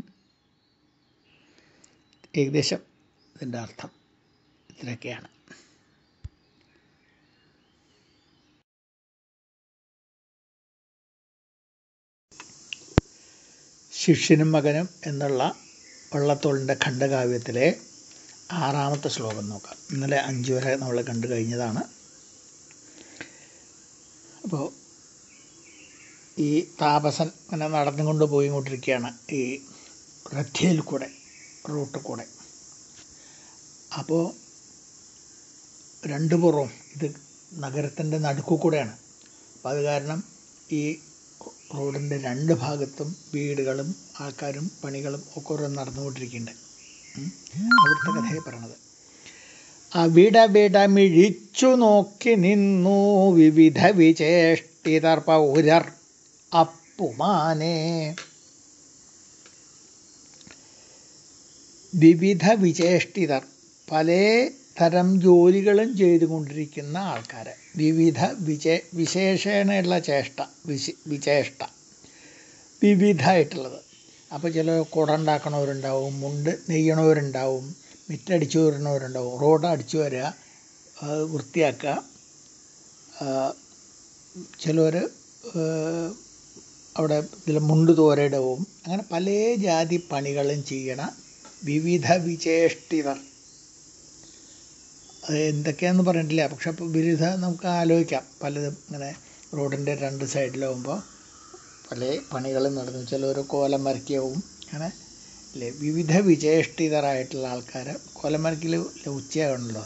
S1: ഏകദേശം ഇതിൻ്റെ അർത്ഥം ഇത്രയൊക്കെയാണ് ശിഷ്യനും മകനും എന്നുള്ള വള്ളത്തോളിൻ്റെ ഖണ്ഡകാവ്യത്തിലെ ആറാമത്തെ ശ്ലോകം നോക്കാം ഇന്നലെ അഞ്ച് വരെ നമ്മൾ കണ്ടു കഴിഞ്ഞതാണ് അപ്പോൾ ഈ താപസൻ ഇങ്ങനെ നടന്നുകൊണ്ട് പോയിക്കൊണ്ടിരിക്കുകയാണ് ഈ റഥ്യയിൽ കൂടെ റൂട്ടിൽ കൂടെ അപ്പോൾ രണ്ട് പുറവും ഇത് നഗരത്തിൻ്റെ നടുക്കു കൂടെയാണ് അപ്പോൾ അത് കാരണം ഈ റോഡിൻ്റെ രണ്ട് ഭാഗത്തും വീടുകളും ആൾക്കാരും പണികളും ഒക്കെ ഓരോ നടന്നുകൊണ്ടിരിക്കുന്നുണ്ട് ഉം. അവിടുത്തെ കഥയെ പറയണത് അവിടവിടമിഴിച്ചു നോക്കി നിന്നു വിവിധ വിചേഷ്ടിതർ പൗരർ അപ്പുമാനെ വിവിധ വിചേഷ്ടിതർ പല തരം ജോലികളും ചെയ്തുകൊണ്ടിരിക്കുന്ന ആൾക്കാർ വിവിധ വിചേ വിശേഷണയുള്ള ചേഷ്ട വിശ വിചേഷ്ട വിവിധമായിട്ടുള്ളത് അപ്പോൾ ചില കുട ഉണ്ടാക്കണവരുണ്ടാവും മുണ്ട് നെയ്യണവരുണ്ടാവും മിറ്റടിച്ചു വരുന്നവരുണ്ടാവും റോഡ് അടിച്ചു വരിക അത് വൃത്തിയാക്കുക ആ, ചിലർ അവിടെ ഇതിൽ മുണ്ട് തോരയിടവും അങ്ങനെ പല ജാതി പണികളും ചെയ്യണ വിവിധ വിചേഷ്ടിതർ അത് എന്തൊക്കെയാണെന്ന് പറഞ്ഞിട്ടില്ല പക്ഷെ അപ്പോൾ വിവിധ നമുക്ക് ആലോചിക്കാം പലതും ഇങ്ങനെ റോഡിൻ്റെ രണ്ട് സൈഡിലാവുമ്പോൾ പല പണികളും നടന്നു ചിലർ കോലം വരയ്ക്കവും അങ്ങനെ അല്ലേ വിവിധ വിചേഷ്ടിതരായിട്ടുള്ള ആൾക്കാർ കോലം വരയ്ക്കൽ ഉച്ചയാകണല്ലോ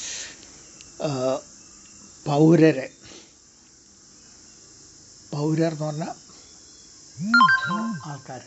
S1: പൗരരെ പൗരർ എന്ന് പറഞ്ഞാൽ ആൾക്കാർ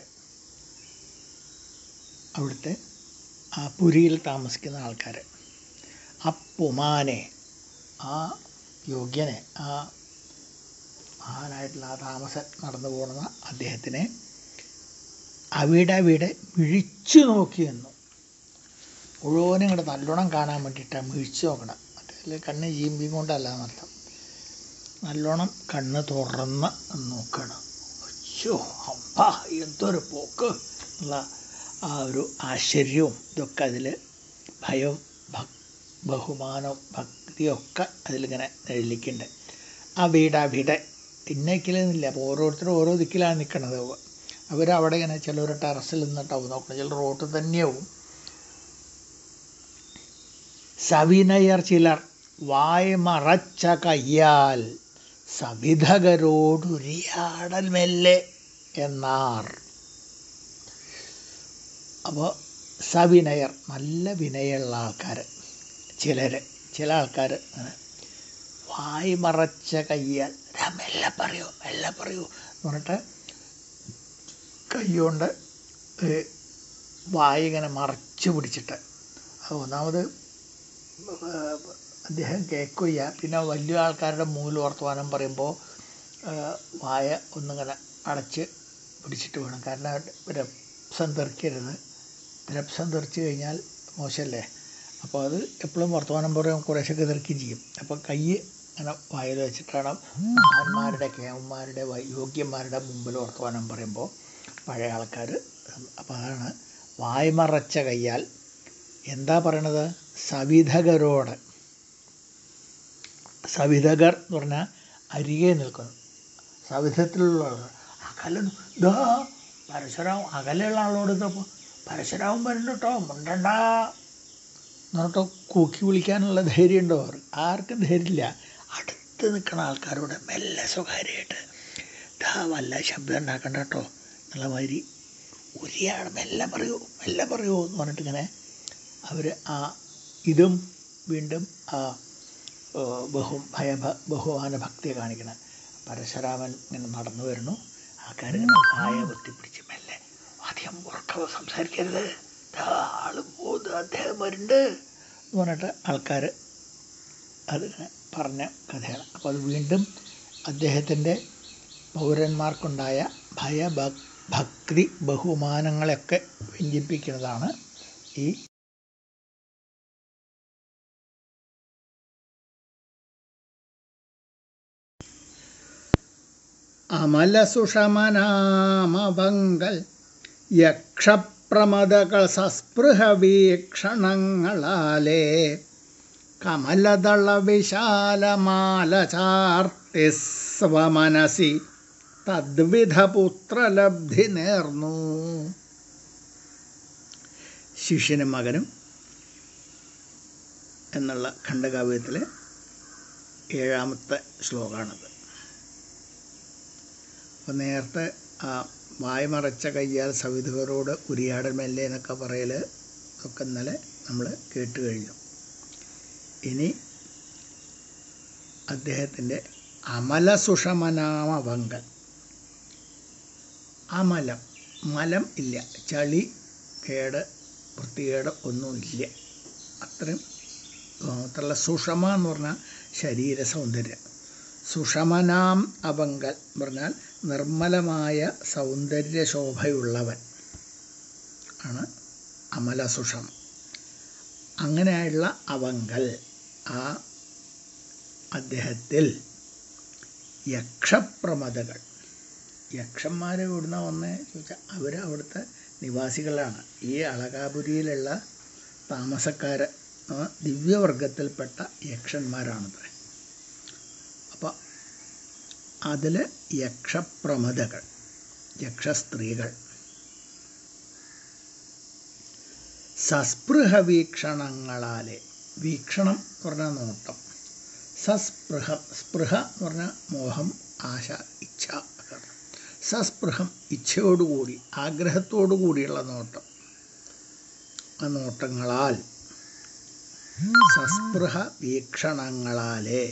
S1: അവിടുത്തെ ആ പുരിയിൽ താമസിക്കുന്ന ആൾക്കാർ ആ പുമാനെ ആ യോഗ്യനെ ആ മഹാനായിട്ടുള്ള ആ താമസം നടന്നു പോകുന്ന അദ്ദേഹത്തിനെ അവിടെ അവിടെ മിഴിച്ചു നോക്കി നിന്നു മുഴുവനും ഇങ്ങോട്ട് നല്ലോണം കാണാൻ വേണ്ടിയിട്ടാണ് മിഴിച്ചു നോക്കണം മറ്റേ കണ്ണ് ചീമ്പിയും കൊണ്ടല്ല എന്നർത്ഥം നല്ലോണം കണ്ണ് തുറന്ന് നോക്കണം അയ്യോ അമ്പാ എന്തൊരു പോക്ക് എന്നുള്ള ആ ഒരു ആശ്ചര്യവും ഇതൊക്കെ അതിൽ ഭയവും ഭക് ബഹുമാനവും ഭക്തിയൊക്കെ അതിലിങ്ങനെ എഴുതിക്കുന്നുണ്ട് ആ വീട് ആ വീട് തിന്നേക്കില്ലെന്നില്ല അപ്പോൾ ഓരോരുത്തരും ഓരോ ദിക്കിലാണ് നിൽക്കണത് അവരവിടെ ഇങ്ങനെ ചിലർ ടെറസിൽ നിന്നിട്ടാവും നോക്കണം ചിലർ റോട്ടിൽ തന്നെയാവും സവിനയർ ചിലർ വായ് മറച്ച കയ്യാൽ സവിധകരോടുരിയാടൽ മെല്ലെ എന്നാർ അപ്പോൾ സവിനയർ നല്ല വിനയമുള്ള ആൾക്കാർ ചിലർ ചില ആൾക്കാർ അങ്ങനെ വായ് മറച്ച കയ്യാൽ "ദാ മെല്ലെ പറയൂ മെല്ലെ പറയൂ എന്ന് പറഞ്ഞിട്ട് കൈകൊണ്ട് ഏ, വായ ഇങ്ങനെ മറച്ചു പിടിച്ചിട്ട് അത് ഒന്നാമത് ഏ, അദ്ദേഹം കേൾക്കുകയില്ല പിന്നെ വലിയ ആൾക്കാരുടെ മുമ്പിൽ വർത്തമാനം പറയുമ്പോൾ ഏ, വായ ഒന്നിങ്ങനെ അടച്ച് പിടിച്ചിട്ട് വേണം കാരണം രപ്സം തെറിക്കരുത് രപ്സം തെറിച്ച് കഴിഞ്ഞാൽ മോശമല്ലേ അപ്പോൾ അത് എപ്പോഴും വർത്തമാനം പറയും കുറേശ്ശൊക്കെ തെറിക്കുകയും ചെയ്യും അപ്പോൾ കൈ ഇങ്ങനെ വായിൽ വെച്ചിട്ടാണ് മഹാന്മാരുടെ കേമന്മാരുടെ വൈ- യോഗ്യന്മാരുടെ മുമ്പിൽ വർത്തമാനം പറയുമ്പോൾ പഴയ ആൾക്കാർ അപ്പോൾ അതാണ് വായ്മറച്ച കയ്യാൽ എന്താ പറയണത് സവിധകരോട് സവിധകർ എന്ന് പറഞ്ഞാൽ അരികെ നിൽക്കുന്നു സവിധത്തിലുള്ള ആളുകൾ അകലെ ഇതാ പരശുരാമൻ അകലെയുള്ള ആളോട് ഇതപ്പോൾ പരശുരാമൻ വരുന്നുണ്ട് കേട്ടോ മുണ്ടണ്ട എന്നിട്ടോ കൂക്കി വിളിക്കാനുള്ള ധൈര്യം ഉണ്ടോ അവർ ആർക്കും ധൈര്യമില്ല അടുത്ത് നിൽക്കുന്ന ആൾക്കാരോട് മെല്ലെ സ്വകാര്യമായിട്ട് ഇതാ വല്ല ശബ്ദം ഉണ്ടാക്കണ്ട കേട്ടോ എന്നുള്ള മാതിരി ഒരിയാൾ മെല്ലെ പറയൂ മെല്ലെ പറയൂ എന്ന് പറഞ്ഞിട്ട് ഇങ്ങനെ അവർ ആ ഇതും വീണ്ടും ആ ഏ, ബഹു ഭയ ബഹുമാന ഭക്തിയെ കാണിക്കണം പരശുരാമൻ ഇങ്ങനെ നടന്നു വരുന്നു ആൾക്കാരിങ്ങനെ വായ പൊത്തിപ്പിടിച്ച് മെല്ലെ അധികം ഉറക്കവ സംസാരിക്കരുത് ദാ ആള് പോകുന്നത് അദ്ദേഹം വരുന്നുണ്ട് എന്ന് പറഞ്ഞിട്ട് ആൾക്കാർ അതിങ്ങനെ പറഞ്ഞ കഥയാണ് അപ്പോൾ അത് വീണ്ടും അദ്ദേഹത്തിൻ്റെ പൗരന്മാർക്കുണ്ടായ ഭയ ഭക്- ഭക്തി ബഹുമാനങ്ങളെയൊക്കെ വ്യഞ്ജിപ്പിക്കുന്നതാണ് ഈ അമലസുഷമനാമഭങ്കൽ യക്ഷപ്രമദകൾ സസ്പൃഹ വീക്ഷണങ്ങളാലേ കമലദള വിശാലമാല ചാർത്തി സ്വമനസി തദ്വിധ പുത്രലബ്ധി നേർന്നു ശിഷ്യനും മകനും എന്നുള്ള ഖണ്ഡകാവ്യത്തിലെ ഏഴാമത്തെ ശ്ലോകമാണത് അപ്പോൾ നേരത്തെ ആ വായ്മറച്ച കയ്യാൽ സവിധകരോട് ഉരിയാടൽ മെല്ലെ എന്നൊക്കെ പറയൽ ഒക്കെ ഇന്നലെ നമ്മൾ കേട്ട് കഴിഞ്ഞു ഇനി അദ്ദേഹത്തിൻ്റെ അമല സുഷമനാമഭങ്കൽ അമലം മലം ഇല്ല ചളി കേട് വൃത്തികേട് ഒന്നുമില്ല അത്രയും മാത്രമല്ല സുഷമ എന്ന് പറഞ്ഞാൽ ശരീര സൗന്ദര്യം സുഷമനാം അപങ്കൽ എന്ന് പറഞ്ഞാൽ നിർമ്മലമായ സൗന്ദര്യ ശോഭയുള്ളവൻ ആണ് അമല സുഷം അങ്ങനെയുള്ള അവങ്കൽ ആ അദ്ദേഹത്തിൽ യക്ഷപ്രമദകൾ യക്ഷന്മാർ ഇവിടുന്ന് വന്ന് ചോദിച്ചാൽ അവർ അവിടുത്തെ നിവാസികളാണ് ഈ അളകാപുരിയിലുള്ള താമസക്കാർ ആ, ദിവ്യവർഗത്തിൽപ്പെട്ട യക്ഷന്മാരാണത്രേ അപ്പോൾ അതിൽ യക്ഷപ്രമദകൾ യക്ഷസ്ത്രീകൾ സസ്പൃഹ വീക്ഷണങ്ങളാലെ വീക്ഷണം എന്ന് പറഞ്ഞാൽ നോട്ടം സസ്പൃഹ സ്പൃഹ എന്ന് പറഞ്ഞാൽ മോഹം ആശ ഇച്ഛ സസ്പൃഹം ഇച്ഛയോടുകൂടി ആഗ്രഹത്തോടു കൂടിയുള്ള നോട്ടം ആ നോട്ടങ്ങളാൽ സസ്പൃഹ വീക്ഷണങ്ങളാലെ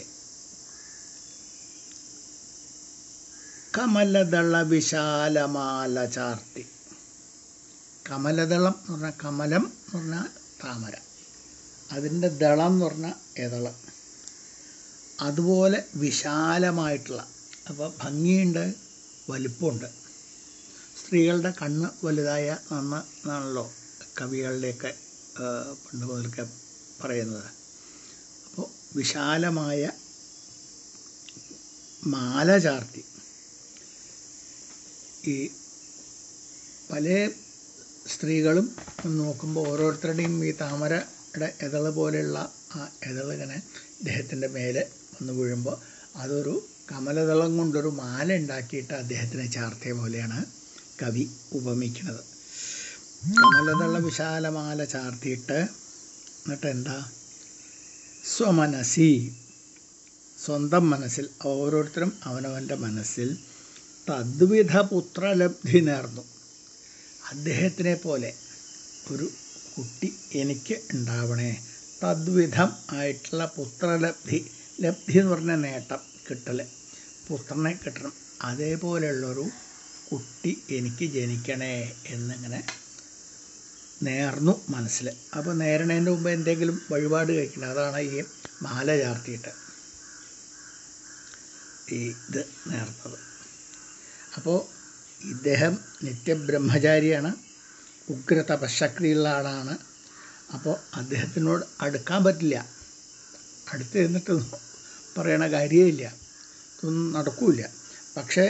S1: കമലദള വിശാലമാല ചാർത്തി കമലദളം എന്ന് പറഞ്ഞാൽ കമലം എന്ന് പറഞ്ഞാൽ താമര അതിൻ്റെ ദളം എന്ന് പറഞ്ഞാൽ എതളം അതുപോലെ വിശാലമായിട്ടുള്ള അപ്പോൾ ഭംഗിയുണ്ട് വലിപ്പമുണ്ട് സ്ത്രീകളുടെ കണ്ണ് വലുതായ നന്ന എന്നാണല്ലോ കവികളുടെയൊക്കെ ആ, പണ്ട് മുതലൊക്കെ പറയുന്നത് അപ്പോൾ വിശാലമായ മാല ചാർത്തി ഈ പല സ്ത്രീകളും നോക്കുമ്പോൾ ഓരോരുത്തരുടെയും ഈ താമരയുടെ എതള് പോലെയുള്ള ആ എതള് ഇങ്ങനെ ഇദ്ദേഹത്തിൻ്റെ മേലെ വന്ന് വീഴുമ്പോൾ അതൊരു കമലദളം കൊണ്ടൊരു മാല ഉണ്ടാക്കിയിട്ട് അദ്ദേഹത്തിനെ ചാർത്തിയ പോലെയാണ് കവി ഉപമിക്കുന്നത് കമലദള വിശാലമാല ചാർത്തിയിട്ട് എന്നിട്ട് എന്താ സ്വമനസി സ്വന്തം മനസ്സിൽ ഓരോരുത്തരും അവനവൻ്റെ മനസ്സിൽ തദ്വിധ പുത്രലബ്ധി നേർന്നു അദ്ദേഹത്തിനെ പോലെ ഒരു കുട്ടി എനിക്ക് ഉണ്ടാവണേ തദ്വിധം ആയിട്ടുള്ള പുത്രലബ്ധി ലബ്ധി എന്ന് പറഞ്ഞ നേട്ടം കിട്ടൽ പുത്രനെ കിട്ടണം അതേപോലെയുള്ളൊരു കുട്ടി എനിക്ക് ജനിക്കണേ എന്നിങ്ങനെ നേർന്നു മനസ്സിൽ അപ്പോൾ നേരണേൻ്റെ മുമ്പ് എന്തെങ്കിലും വഴിപാട് കഴിക്കണം അതാണ് ഈ മാല ചാർത്തിയിട്ട് ഈ ഇത് നേർന്നത് അപ്പോൾ ഇദ്ദേഹം നിത്യബ്രഹ്മചാരിയാണ് ഉഗ്ര തപശക്തിയുള്ള ആളാണ് അപ്പോൾ അദ്ദേഹത്തിനോട് അടുക്കാൻ പറ്റില്ല അടുത്ത് നിന്നിട്ട് പറയണ കാര്യമില്ല ഇതൊന്നും നടക്കൂല പക്ഷേ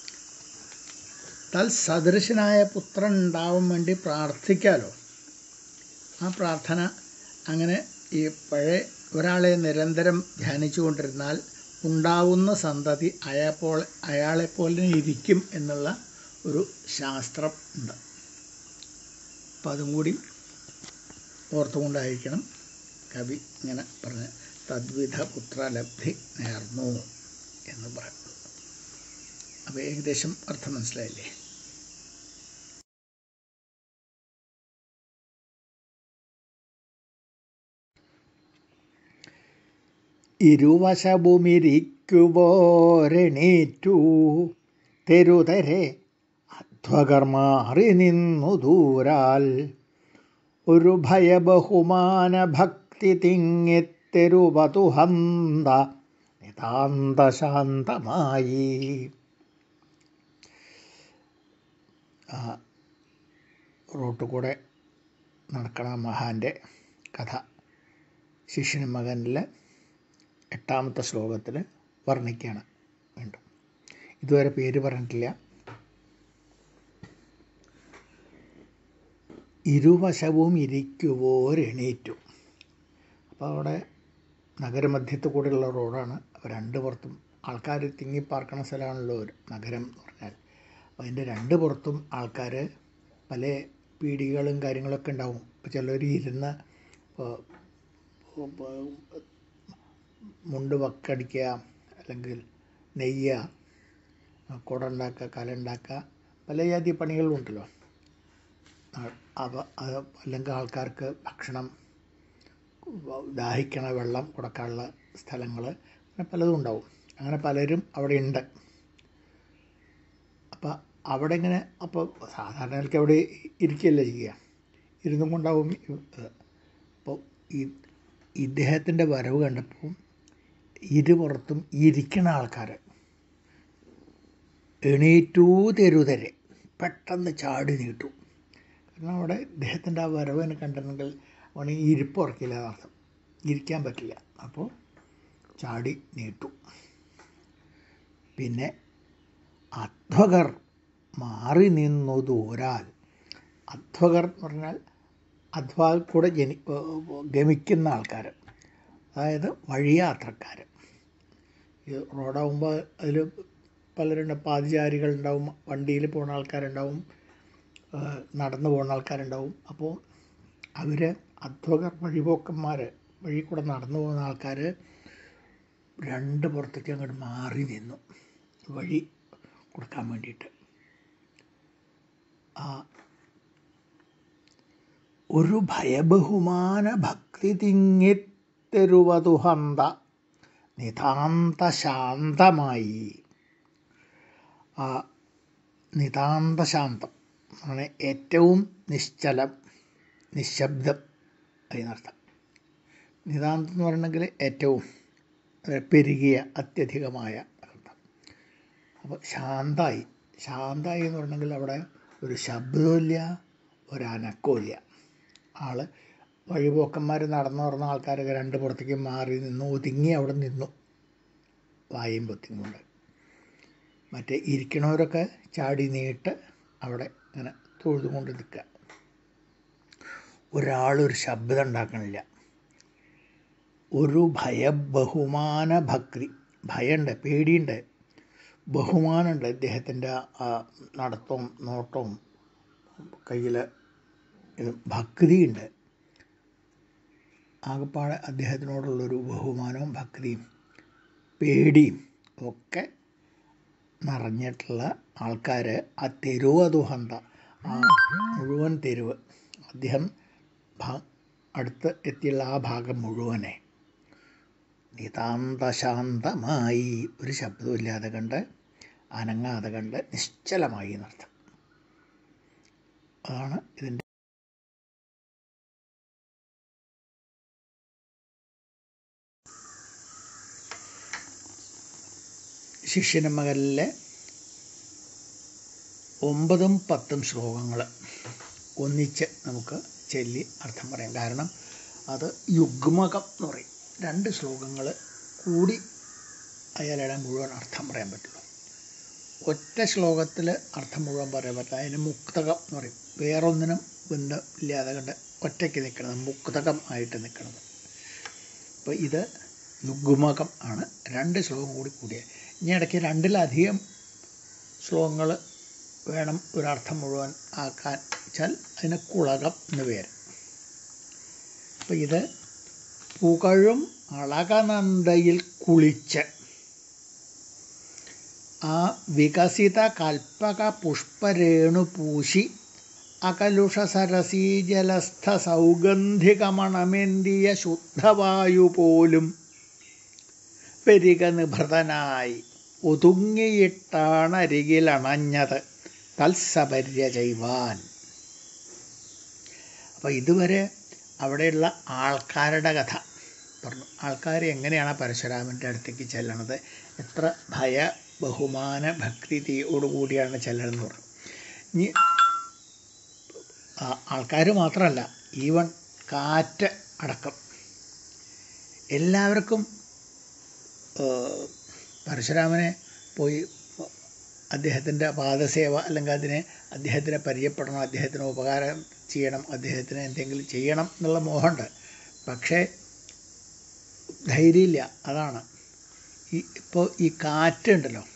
S1: തൽ സദൃശനായ പുത്രൻ ഉണ്ടാവാൻ വേണ്ടി പ്രാർത്ഥിക്കാലോ ആ പ്രാർത്ഥന അങ്ങനെ ഈ പഴയ ഒരാളെ നിരന്തരം ധ്യാനിച്ചു കൊണ്ടിരുന്നാൽ ഉണ്ടാവുന്ന സന്തതി അയാപ്പോൾ അയാളെപ്പോലെ ഇരിക്കും എന്നുള്ള ഒരു ശാസ്ത്രം ഉണ്ട് അപ്പം അതും കൂടി ഓർത്തുകൊണ്ടായിരിക്കണം കവി ഇങ്ങനെ പറഞ്ഞ് തദ്വിധ പുത്രലബ്ധി നേർന്നു എന്ന് പറയും അപ്പോൾ ഏകദേശം അർത്ഥം മനസ്സിലായില്ലേ ഇരുവശഭൂമിരിക്കുവോരെണീറ്റു തെരുതരെ അധ്വകർമാറി നിന്നു ദൂരാൽ ഒരു ഭയബഹുമാന ഭക്തി തിങ്ങിത്തെരുവതുഹന്ത നിതാന്ത ശാന്തമായി ആ റോട്ടിൽ കൂടെ നടക്കണ മഹാൻ്റെ കഥ ശിഷ്യനും മകനിൽ എട്ടാമത്തെ ശ്ലോകത്തിൽ വർണ്ണിക്കുകയാണ് വീണ്ടും ഇതുവരെ പേര് പറഞ്ഞിട്ടില്ല ഇരുവശവും ഇരിക്കുവോരെണീറ്റു അപ്പോൾ അവിടെ നഗരമധ്യത്തിൽ കൂടെയുള്ള റോഡാണ് അപ്പോൾ രണ്ട് പുറത്തും ആൾക്കാർ തിങ്ങിപ്പാർക്കണ സ്ഥലമാണല്ലോ ഒരു നഗരം എന്ന് പറഞ്ഞാൽ അപ്പോൾ അതിൻ്റെ രണ്ട് പുറത്തും ആൾക്കാർ പല പീടികകളും കാര്യങ്ങളൊക്കെ ഉണ്ടാവും ഇപ്പോൾ ചിലർ ഇരുന്ന് ഇപ്പോൾ മുണ്ട് വക്കടിക്കുക അല്ലെങ്കിൽ നെയ്യുക കുട ഉണ്ടാക്കുക കല ഉണ്ടാക്കുക പല ജാതി പണികളും ഉണ്ടല്ലോ അവ അത് അല്ലെങ്കിൽ ആൾക്കാർക്ക് ഭക്ഷണം ദാഹിക്കണ വെള്ളം കൊടുക്കാനുള്ള സ്ഥലങ്ങൾ അങ്ങനെ പലതും ഉണ്ടാവും അങ്ങനെ പലരും അവിടെ ഉണ്ട് അപ്പോൾ അവിടെ ഇങ്ങനെ അപ്പോൾ സാധാരണക്കാർക്ക് അവിടെ ഇരിക്കുകയല്ലേ ചെയ്യുക ഇരുന്നും കൊണ്ടാവും അപ്പോൾ ഈ ഇദ്ദേഹത്തിൻ്റെ വരവ് കണ്ടപ്പോൾ ഇരുപുറത്തും ഇരിക്കണ ആൾക്കാർ എണീറ്റൂ തെരുതരെ പെട്ടെന്ന് ചാടി നീട്ടു കാരണം അവിടെ ഇദ്ദേഹത്തിൻ്റെ ആ വരവിനെ കണ്ടിരുന്നെങ്കിൽ അവന് ഇരിപ്പ് ഉറക്കില്ല എന്നർത്ഥം ഇരിക്കാൻ പറ്റില്ല അപ്പോൾ ചാടി നീട്ടു പിന്നെ അധ്വകർ മാറി നിന്നു ദൂരാൽ അധ്വകർ എന്ന് പറഞ്ഞാൽ അധ്വാൽ കൂടെ ജനി ഗമിക്കുന്ന ആൾക്കാർ അതായത് വഴിയാത്രക്കാർ ഈ റോഡാകുമ്പോൾ അതിൽ പലരുണ്ട് പാതിചാരികളുണ്ടാവും വണ്ടിയിൽ പോകുന്ന ആൾക്കാരുണ്ടാവും ആ, നടന്നു പോകുന്ന ആൾക്കാരുണ്ടാവും അപ്പോൾ അവർ അധ്വകർ വഴിപോക്കന്മാർ വഴി കൂടെ നടന്നു പോകുന്ന ആൾക്കാർ രണ്ട് പുറത്തേക്ക് അങ്ങോട്ട് മാറി നിന്നു വഴി കൊടുക്കാൻ വേണ്ടിയിട്ട് ആ ഒരു ഭയബഹുമാന ഭക്തി തിങ്ങിത്തെരുവതുഹന്ത നിതാന്ത ശാന്തമായി ആ നിതാന്ത ശാന്തം ആണ് ഏറ്റവും നിശ്ചലം നിശബ്ദം അതിനർത്ഥം നിതാന്തം എന്ന് പറയണമെങ്കിൽ ഏറ്റവും അത് പെരുകിയ അത്യധികമായ അർത്ഥം അപ്പോൾ ശാന്തായി ശാന്തായി എന്ന് പറയണമെങ്കിൽ അവിടെ ഒരു ശബ്ദവുമില്ല ഒരു അനക്കവുമില്ല ആൾ വഴിപോക്കന്മാർ നടന്നു പറഞ്ഞ ആൾക്കാരൊക്കെ രണ്ട് പുറത്തേക്ക് മാറി നിന്നു ഒതുങ്ങി അവിടെ നിന്നു വായും പൊത്തിക്കൊണ്ട് മറ്റേ ഇരിക്കണവരൊക്കെ ചാടി നീട്ട് അവിടെ ഇങ്ങനെ തൊഴുതുകൊണ്ട് നിൽക്കുക ഒരാളൊരു ശബ്ദം ഉണ്ടാക്കണില്ല ഒരു ഭയ ബഹുമാന ഭക്തി ഭയമുണ്ട് പേടിയുണ്ട് ബഹുമാനമുണ്ട് ഇദ്ദേഹത്തിൻ്റെ ആ നടത്തവും നോട്ടവും കയ്യിൽ ഭക്തിയുണ്ട് ആകപ്പാടെ അദ്ദേഹത്തിനോടുള്ളൊരു ബഹുമാനവും ഭക്തിയും പേടിയും ഒക്കെ നിറഞ്ഞിട്ടുള്ള ആൾക്കാർ ആ തെരുവ് അതുഹന്ത ആ മുഴുവൻ തെരുവ് അദ്ദേഹം ഭാ- അടുത്ത് എത്തിയുള്ള ആ ഭാഗം മുഴുവനെ നിതാന്തശാന്തമായി ഒരു ശബ്ദമില്ലാതെ കണ്ട് അനങ്ങാതെ കണ്ട് നിശ്ചലമായി എന്നർത്ഥം അതാണ് ഇതിൻ്റെ ശിഷ്യനമകളിലെ ഒമ്പതും പത്തും ശ്ലോകങ്ങൾ ഒന്നിച്ച് നമുക്ക് ചൊല്ലി അർത്ഥം പറയാം കാരണം അത് യുഗ്മകം എന്ന് പറയും രണ്ട് ശ്ലോകങ്ങൾ കൂടി അയാളുടെ മുഴുവൻ അർത്ഥം പറയാൻ പറ്റുള്ളൂ ഒറ്റ ശ്ലോകത്തിൽ അർത്ഥം മുഴുവൻ പറയാൻ പറ്റില്ല അതിന് മുക്തകം എന്ന് പറയും വേറൊന്നിനും ബന്ധം ഇല്ലാതെ കണ്ട് ഒറ്റയ്ക്ക് നിൽക്കുന്നത് മുക്തകം ആയിട്ട് നിൽക്കുന്നത് അപ്പോൾ ഇത് യുഗ്മകം ആണ് രണ്ട് ശ്ലോകം കൂടി കൂടിയ ഇനി ഇടയ്ക്ക് രണ്ടിലധികം ശ്ലോകങ്ങൾ വേണം ഒരർത്ഥം മുഴുവൻ ആക്കാൻ വെച്ചാൽ അതിന് കുളകം എന്ന് പേര് അപ്പോൾ ഇത് പുകഴും അളകനന്ദയിൽ കുളിച്ച് ആ വികസിത കൽപ്പക പുഷ്പരേണു പൂശി അകലുഷ സരസീജലസ്ഥ സൗഗന്ധികമണമെന്തിയ ശുദ്ധവായു പോലും പെരിക നിഭൃതനായി ഒതുങ്ങിയിട്ടാണരികിലണഞ്ഞത് തത്സപര്യ ചെയ്യുവാൻ അപ്പോൾ ഇതുവരെ അവിടെയുള്ള ആൾക്കാരുടെ കഥ പറഞ്ഞു ആൾക്കാർ എങ്ങനെയാണ് പരശുരാമൻ്റെ അടുത്തേക്ക് ചെല്ലണത് എത്ര ഭയ ബഹുമാന ഭക്തിയോടുകൂടിയാണ് ചെല്ലണമെന്ന് പറഞ്ഞു ഇനി ആൾക്കാർ മാത്രമല്ല ഈവൻ കാറ്റ് അടക്കം എല്ലാവർക്കും ഏഹ്, പരശുരാമനെ പോയി അദ്ദേഹത്തിൻ്റെ പാദസേവ അല്ലെങ്കിൽ അതിനെ അദ്ദേഹത്തിനെ പരിചയപ്പെടണം അദ്ദേഹത്തിന് ഉപകാരം ചെയ്യണം അദ്ദേഹത്തിന് എന്തെങ്കിലും ചെയ്യണം എന്നുള്ള മോഹമുണ്ട് പക്ഷേ ധൈര്യമില്ല അതാണ് ഈ ഇപ്പോൾ ഈ കാറ്റുണ്ടല്ലോ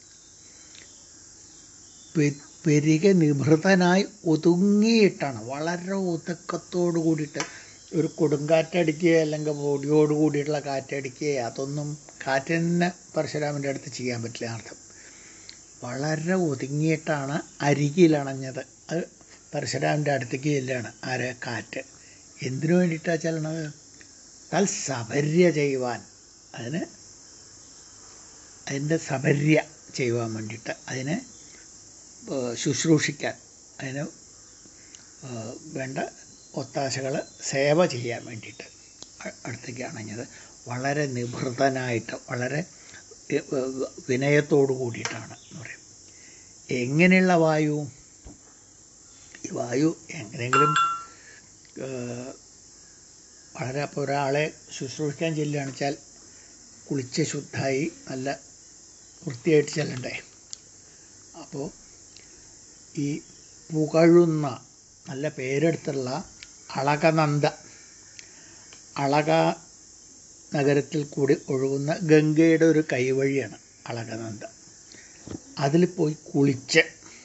S1: പെ- പെരുകെ നിഭൃതനായി ഒതുങ്ങിയിട്ടാണ് വളരെ ഒതുക്കത്തോട് കൂടിയിട്ട് ഒരു കൊടുങ്കാറ്റടിക്കുക അല്ലെങ്കിൽ പൊടിയോട് കൂടിയിട്ടുള്ള കാറ്റടിക്കുക അതൊന്നും കാറ്റിന് പരശുരാമൻ്റെ അടുത്ത് ചെയ്യാൻ പറ്റില്ല അർത്ഥം വളരെ ഒതുങ്ങിയിട്ടാണ് അരികിലണഞ്ഞത് അത് പരശുരാമൻ്റെ അടുത്തേക്ക് ചെല്ലുകയാണ് ആര് കാറ്റ് എന്തിനു വേണ്ടിയിട്ടാണ് ചെല്ലണത് തൽ സബര്യ ചെയ്യുവാൻ അതിന് അതിൻ്റെ സബര്യ ചെയ്യുവാൻ വേണ്ടിയിട്ട് അതിനെ ഏഹ്, ശുശ്രൂഷിക്കാൻ അതിന് ഏഹ്, വേണ്ട ഒത്താശകൾ സേവ ചെയ്യാൻ വേണ്ടിയിട്ട് അ- അടുത്തേക്ക് അണഞ്ഞത് വളരെ നിഭൃതനായിട്ട് വളരെ ഏഹ്, ഏഹ്, വിനയത്തോടു കൂടിയിട്ടാണ് എന്ന് പറയും എങ്ങനെയുള്ള വായു ഈ വായു എങ്ങനെയെങ്കിലും ഏഹ്, വളരെ അപ്പോൾ ഒരാളെ ശുശ്രൂഷിക്കാൻ ചെല്ലുകയാണെന്ന് വെച്ചാൽ കുളിച്ച് ശുദ്ധമായി നല്ല വൃത്തിയായിട്ട് ചെല്ലണ്ടേ അപ്പോൾ ഈ പുകഴുന്ന നല്ല പേരെടുത്തുള്ള അളകനന്ദ അളക നഗരത്തിൽ കൂടി ഒഴുകുന്ന ഗംഗയുടെ ഒരു കൈവഴിയാണ് അളകനന്ദ അതിൽ പോയി കുളിച്ച്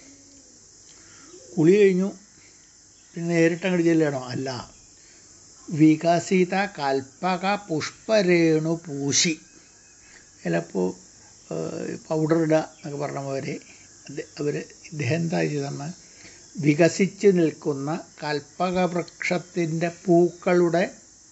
S1: കുളി കഴിഞ്ഞു പിന്നെ നേരിട്ട് അങ്ങോട്ട് ചെല്ലണോ അല്ല വികസിത കൽപ്പക പുഷ്പരേണു പൂശി ചിലപ്പോൾ പൗഡർ ഇടുക എന്നൊക്കെ പറഞ്ഞ പോലെ അവർ ഇദ്ദേഹം എന്താ ചെയ്തെന്ന് വികസിച്ച് നിൽക്കുന്ന കൽപ്പക വൃക്ഷത്തിൻ്റെ പൂക്കളുടെ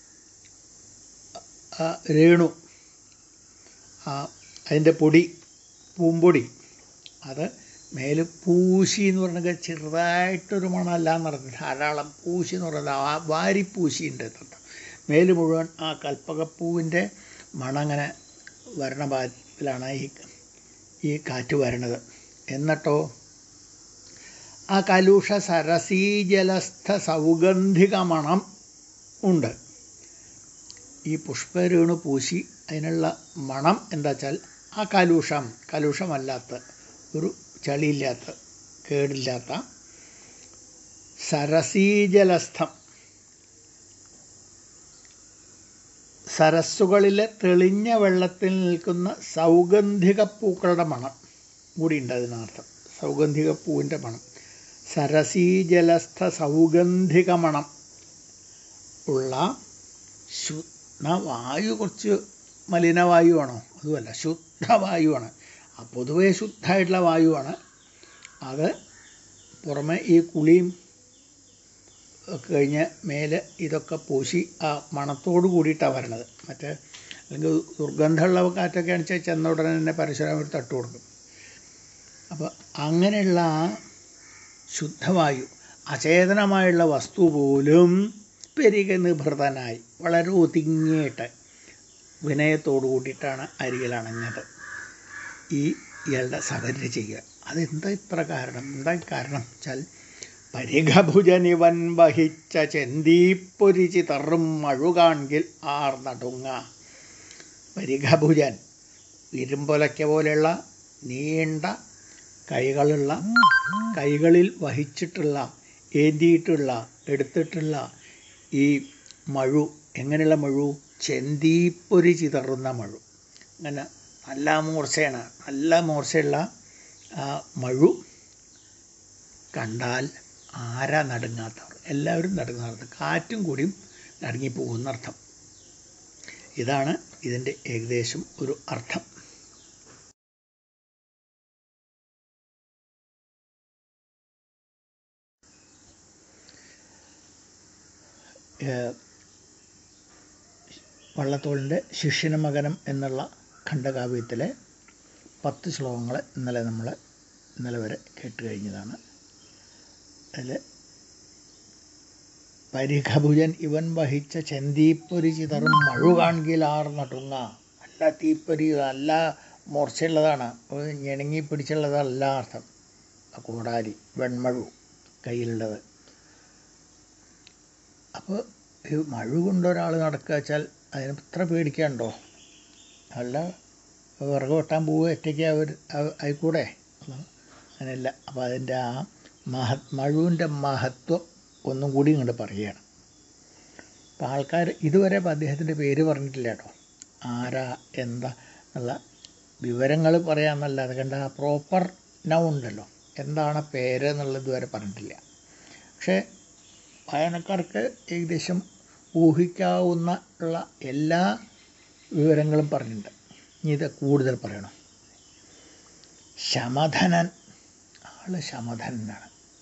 S1: ആ, രേണു ആ, അതിൻ്റെ പൊടി പൂമ്പൊടി അത് മേല് പൂശി എന്ന് പറഞ്ഞാൽ ചെറുതായിട്ടൊരു മണമല്ല എന്ന് പറഞ്ഞത് ധാരാളം പൂശി എന്ന് പറയുന്നത് ആ വാരിപ്പൂശി ഉണ്ട് തൊട്ട് മേല് മുഴുവൻ ആ കൽപ്പകപ്പൂവിൻ്റെ മണം അങ്ങനെ വരണ ഭാഗത്തിലാണ് ഈ ഈ കാറ്റ് വരണത് എന്നിട്ടോ ആ കലുഷ സരസീജലസ്ഥ സൗഗന്ധിക മണം ഉണ്ട് ഈ പുഷ്പരേണു പൂശി അതിനുള്ള മണം എന്താ വെച്ചാൽ ആ കലുഷം കലുഷമല്ലാത്ത ഒരു ചളിയില്ലാത്ത കേടില്ലാത്ത സരസീജലസ്ഥം സരസ്സുകളിലെ തെളിഞ്ഞ വെള്ളത്തിൽ നിൽക്കുന്ന സൗഗന്ധിക പൂക്കളുടെ മണം കൂടിയുണ്ട് അതിനർത്ഥം സൗഗന്ധിക പൂവിൻ്റെ മണം സരസീജലസ്ഥ സൗഗന്ധിക മണം ഉള്ള ശുദ്ധ വായു കുറച്ച് മലിനവായുവാണോ അതുമല്ല ശുദ്ധവായുവാണ് ആ പൊതുവേ ശുദ്ധമായിട്ടുള്ള വായുവാണ് അത് പുറമെ ഈ കുളിയും ഒക്കെ കഴിഞ്ഞ് മേലെ ഇതൊക്കെ പൂശി ആ മണത്തോട് കൂടിയിട്ടാണ് വരണത് മറ്റേ അല്ലെങ്കിൽ ദുർഗന്ധമുള്ള കാറ്റൊക്കെ ആണെന്ന് ചെന്ന ഉടനെ തന്നെ പരശുരാമൻ ഒരു തട്ട് കൊടുക്കും അപ്പോൾ അങ്ങനെയുള്ള ആ ശുദ്ധവായു അചേതനമായുള്ള വസ്തു പോലും പെരുക നിഭൃതനായി വളരെ ഒതുങ്ങിയിട്ട് വിനയത്തോടു കൂടിയിട്ടാണ് അരികിൽ അണഞ്ഞത് ഈ ഇയാളുടെ സഹചര്യ ചെയ്യുക അതെന്താ ഇത്ര കാരണം എന്താ കാരണം വെച്ചാൽ പരിഘഭുജനിവൻ വഹിച്ച ചെന്തീപ്പൊരി ചിതറും മഴുകാണെങ്കിൽ ആർ നടുങ്ങ പരിഘഭുജൻ ഇരുമ്പൊലയ്ക്ക പോലെയുള്ള നീണ്ട കൈകളുള്ള കൈകളിൽ വഹിച്ചിട്ടുള്ള ഏന്തിയിട്ടുള്ള എടുത്തിട്ടുള്ള ഈ മഴു എങ്ങനെയുള്ള മഴു ചെന്തീപ്പൊരി ചിതറുന്ന മഴു അങ്ങനെ നല്ല മൂർച്ചയാണ് നല്ല മൂർച്ചയുള്ള ആ മഴു കണ്ടാൽ ആരാ നടുങ്ങാത്തവർ എല്ലാവരും നടുങ്ങാത്തവർ കാറ്റും കൂടിയും നടുങ്ങിപ്പോകുന്നർത്ഥം ഇതാണ് ഇതിൻ്റെ ഏകദേശം ഒരു അർത്ഥം ഏഹ് വള്ളത്തോളിൻ്റെ ശിഷ്യന മകനം എന്നുള്ള ഖണ്ഡകാവ്യത്തിലെ പത്ത് ശ്ലോകങ്ങൾ ഇന്നലെ നമ്മൾ ഇന്നലെ വരെ കേട്ട് കഴിഞ്ഞതാണ് അതിൽ പരിഘഭുജൻ ഇവൻ വഹിച്ച ചെന്തീപ്പൊരി ചിതറും മഴു കാൺകിലാർ നടുങ്ങ നല്ല തീപ്പൊരി നല്ല മൂർച്ചയുള്ളതാണ് ഒരു ഞെണങ്ങി പിടിച്ചുള്ളതല്ല അർത്ഥം ആ കോടാലി വെൺമഴു കയ്യിലുള്ളത് അപ്പോൾ ഈ മഴ കൊണ്ട് ഒരാൾ നടക്കുക വെച്ചാൽ അതിന് ഇത്ര പേടിക്കാനുണ്ടോ അല്ല വിറക് വെട്ടാൻ പോവുക ഒറ്റയ്ക്ക് അവർ ആയിക്കൂടെ അങ്ങനെയല്ല അപ്പോൾ അതിൻ്റെ ആ മഹ മഴുവിൻ്റെ മഹത്വം ഒന്നും കൂടി ഇങ്ങോട്ട് പറയുകയാണ് അപ്പോൾ ആൾക്കാർ ഇതുവരെ ഇപ്പോൾ അദ്ദേഹത്തിൻ്റെ പേര് പറഞ്ഞിട്ടില്ല കേട്ടോ ആരാ എന്താ എന്നുള്ള വിവരങ്ങൾ പറയാമെന്നല്ലാതെ കണ്ട ആ പ്രോപ്പർ നൗ ഉണ്ടല്ലോ എന്താണ് പേര് എന്നുള്ളത് ഇതുവരെ പറഞ്ഞിട്ടില്ല പക്ഷേ വായനക്കാർക്ക് ഏകദേശം ഊഹിക്കാവുന്ന ഉള്ള എല്ലാ വിവരങ്ങളും പറഞ്ഞിട്ടുണ്ട് ഇനി ഇത് കൂടുതൽ പറയണം ശമധനൻ ആള് ശമധനനാണ്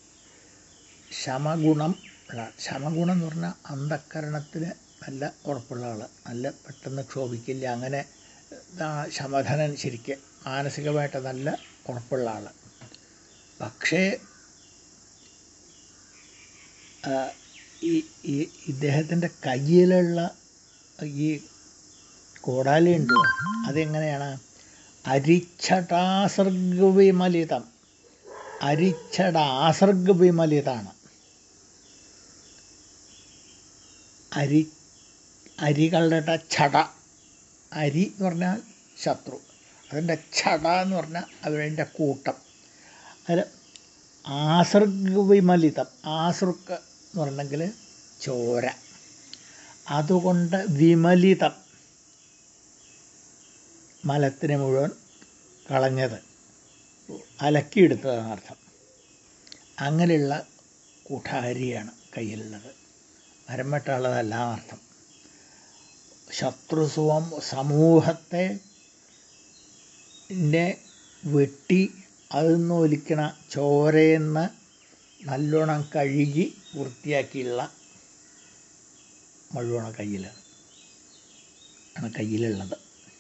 S1: ശമഗുണം ഉള്ള ശമഗുണം എന്ന് പറഞ്ഞാൽ അന്ധക്കരണത്തിന് നല്ല ഉറപ്പുള്ള ആൾ നല്ല പെട്ടെന്ന് ക്ഷോഭിക്കില്ല അങ്ങനെ ഇതാണ് ശമധനൻ ശരിക്ക് മാനസികമായിട്ട് നല്ല ഉറപ്പുള്ള ആൾ പക്ഷേ ആ, ഈ ഈ ഇദ്ദേഹത്തിൻ്റെ കയ്യിലുള്ള ഈ കോടാലി ഉണ്ടല്ലോ അതെങ്ങനെയാണ് അരിച്ചടാസർഗവിമലിതം അരിച്ചടാസർഗവിമലിതാണ് അരി അരികളുടെ ചട അരി എന്ന് പറഞ്ഞാൽ ശത്രു അതിൻ്റെ ചട എന്ന് പറഞ്ഞാൽ അവരുടെ കൂട്ടം അതിൽ ആസർഗവിമലിതം ആസൃക്ക് എന്ന് പറഞ്ഞെങ്കിൽ ചോര അതുകൊണ്ട് വിമലിതം മലത്തിനെ മുഴുവൻ കളഞ്ഞത് അലക്കിയെടുത്തതാണ് അർത്ഥം അങ്ങനെയുള്ള കുഠാരിയാണ് കയ്യിലുള്ളത് മരം വെട്ടാനുള്ളതല്ല അർത്ഥം ശത്രുസുവം സമൂഹത്തെ നെ വെട്ടി അതിൽ നിന്ന് ഒലിക്കണ ചോരയെന്ന് നല്ലോണം കഴുകി വൃത്തിയാക്കിയുള്ള മഴുവണ കയ്യിൽ ആണ് കയ്യിലുള്ളത്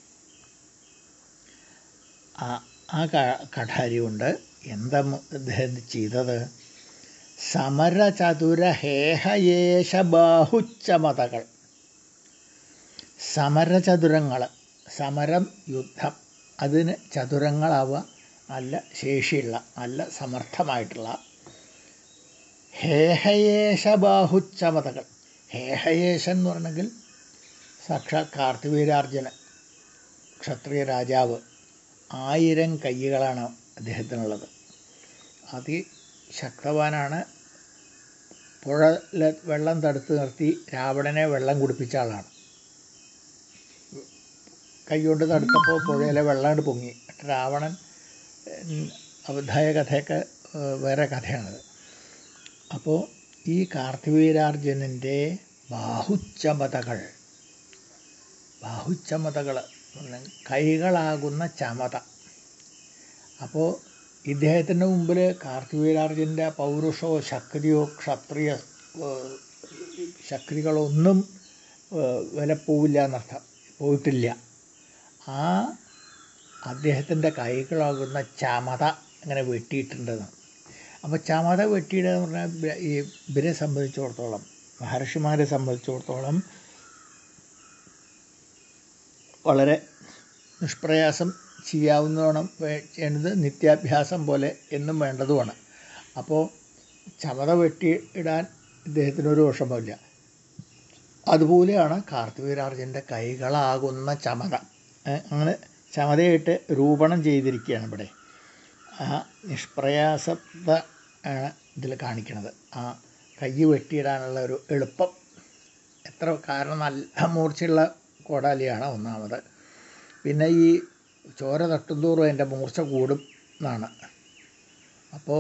S1: ആ ആ ക- കഠാരി കൊണ്ട് എന്താ മു- ഇദ്ദേഹം ചെയ്തത് സമരചതുര ഹേഹയേശ ബാഹുച്ചമതകൾ സമരചതുരങ്ങൾ സമരം യുദ്ധം അതിന് ചതുരങ്ങളാവുക നല്ല ശേഷിയുള്ള നല്ല സമർത്ഥമായിട്ടുള്ള ഹേഹയേശ ബാഹുച്ചമതകൾ ഹേഹയേശൻ എന്ന് പറഞ്ഞെങ്കിൽ സാക്ഷാത് കാർത്തിവീരാർജുനൻ ക്ഷത്രിയ രാജാവ് ആയിരം കൈകളാണ് അദ്ദേഹത്തിനുള്ളത് അതിശക്തവാനാണ് പുഴയിലെ വെള്ളം തടുത്ത് നിർത്തി രാവണനെ വെള്ളം കുടിപ്പിച്ച ആളാണ് കൈകൊണ്ട് തടുത്തപ്പോൾ പുഴയിലെ വെള്ളം അങ്ങട് പൊങ്ങി രാവണൻ ഉം, അബദ്ധായ കഥയൊക്കെ ഏഹ്, വേറെ കഥയാണത് അപ്പോൾ ഈ കാർത്തിവീരാർജുനൻ്റെ ബാഹുച്ചമതകൾ ബാഹുച്ചമതകൾ കൈകളാകുന്ന ചമത അപ്പോൾ ഇദ്ദേഹത്തിൻ്റെ മുമ്പിൽ കാർത്തിവീരാർജുൻ്റെ പൗരുഷോ ശക്തിയോ ക്ഷത്രിയ ഏഹ്, ശക്തികളൊന്നും ഏഹ്, വില പോവില്ല എന്നർത്ഥം പോയിട്ടില്ല ആ അദ്ദേഹത്തിൻ്റെ കൈകളാകുന്ന ചമത അങ്ങനെ വെട്ടിയിട്ടുണ്ടെന്ന് അപ്പോൾ ചമത വെട്ടിയിടുക എന്ന് പറഞ്ഞാൽ ബ- ഈ ഇവരെ സംബന്ധിച്ചിടത്തോളം മഹർഷിമാരെ സംബന്ധിച്ചിടത്തോളം വളരെ നിഷ്പ്രയാസം ചെയ്യാവുന്നതാണ് വേ- ചെയ്യേണ്ടത് നിത്യാഭ്യാസം പോലെ എന്നും വേണ്ടതുമാണ് അപ്പോൾ ചമത വെട്ടി ഇടാൻ ഇദ്ദേഹത്തിനൊരു വിഷമമില്ല അതുപോലെയാണ് കാർത്തിവീരാർജുൻ്റെ കൈകളാകുന്ന ചമത ഏ, അങ്ങനെ ചമതയായിട്ട് രൂപണം ചെയ്തിരിക്കുകയാണ് ഇവിടെ ആ നിഷ്പ്രയാസത ആണ് ഇതിൽ കാണിക്കുന്നത് ആ കൈ വെട്ടിയിടാനുള്ള ഒരു എളുപ്പം എത്ര കാരണം നല്ല മൂർച്ചയുള്ള കോടാലിയാണ് ഒന്നാമത് പിന്നെ ഈ ചോര തട്ടുന്തോറും അതിൻ്റെ മൂർച്ച കൂടും എന്നാണ് അപ്പോൾ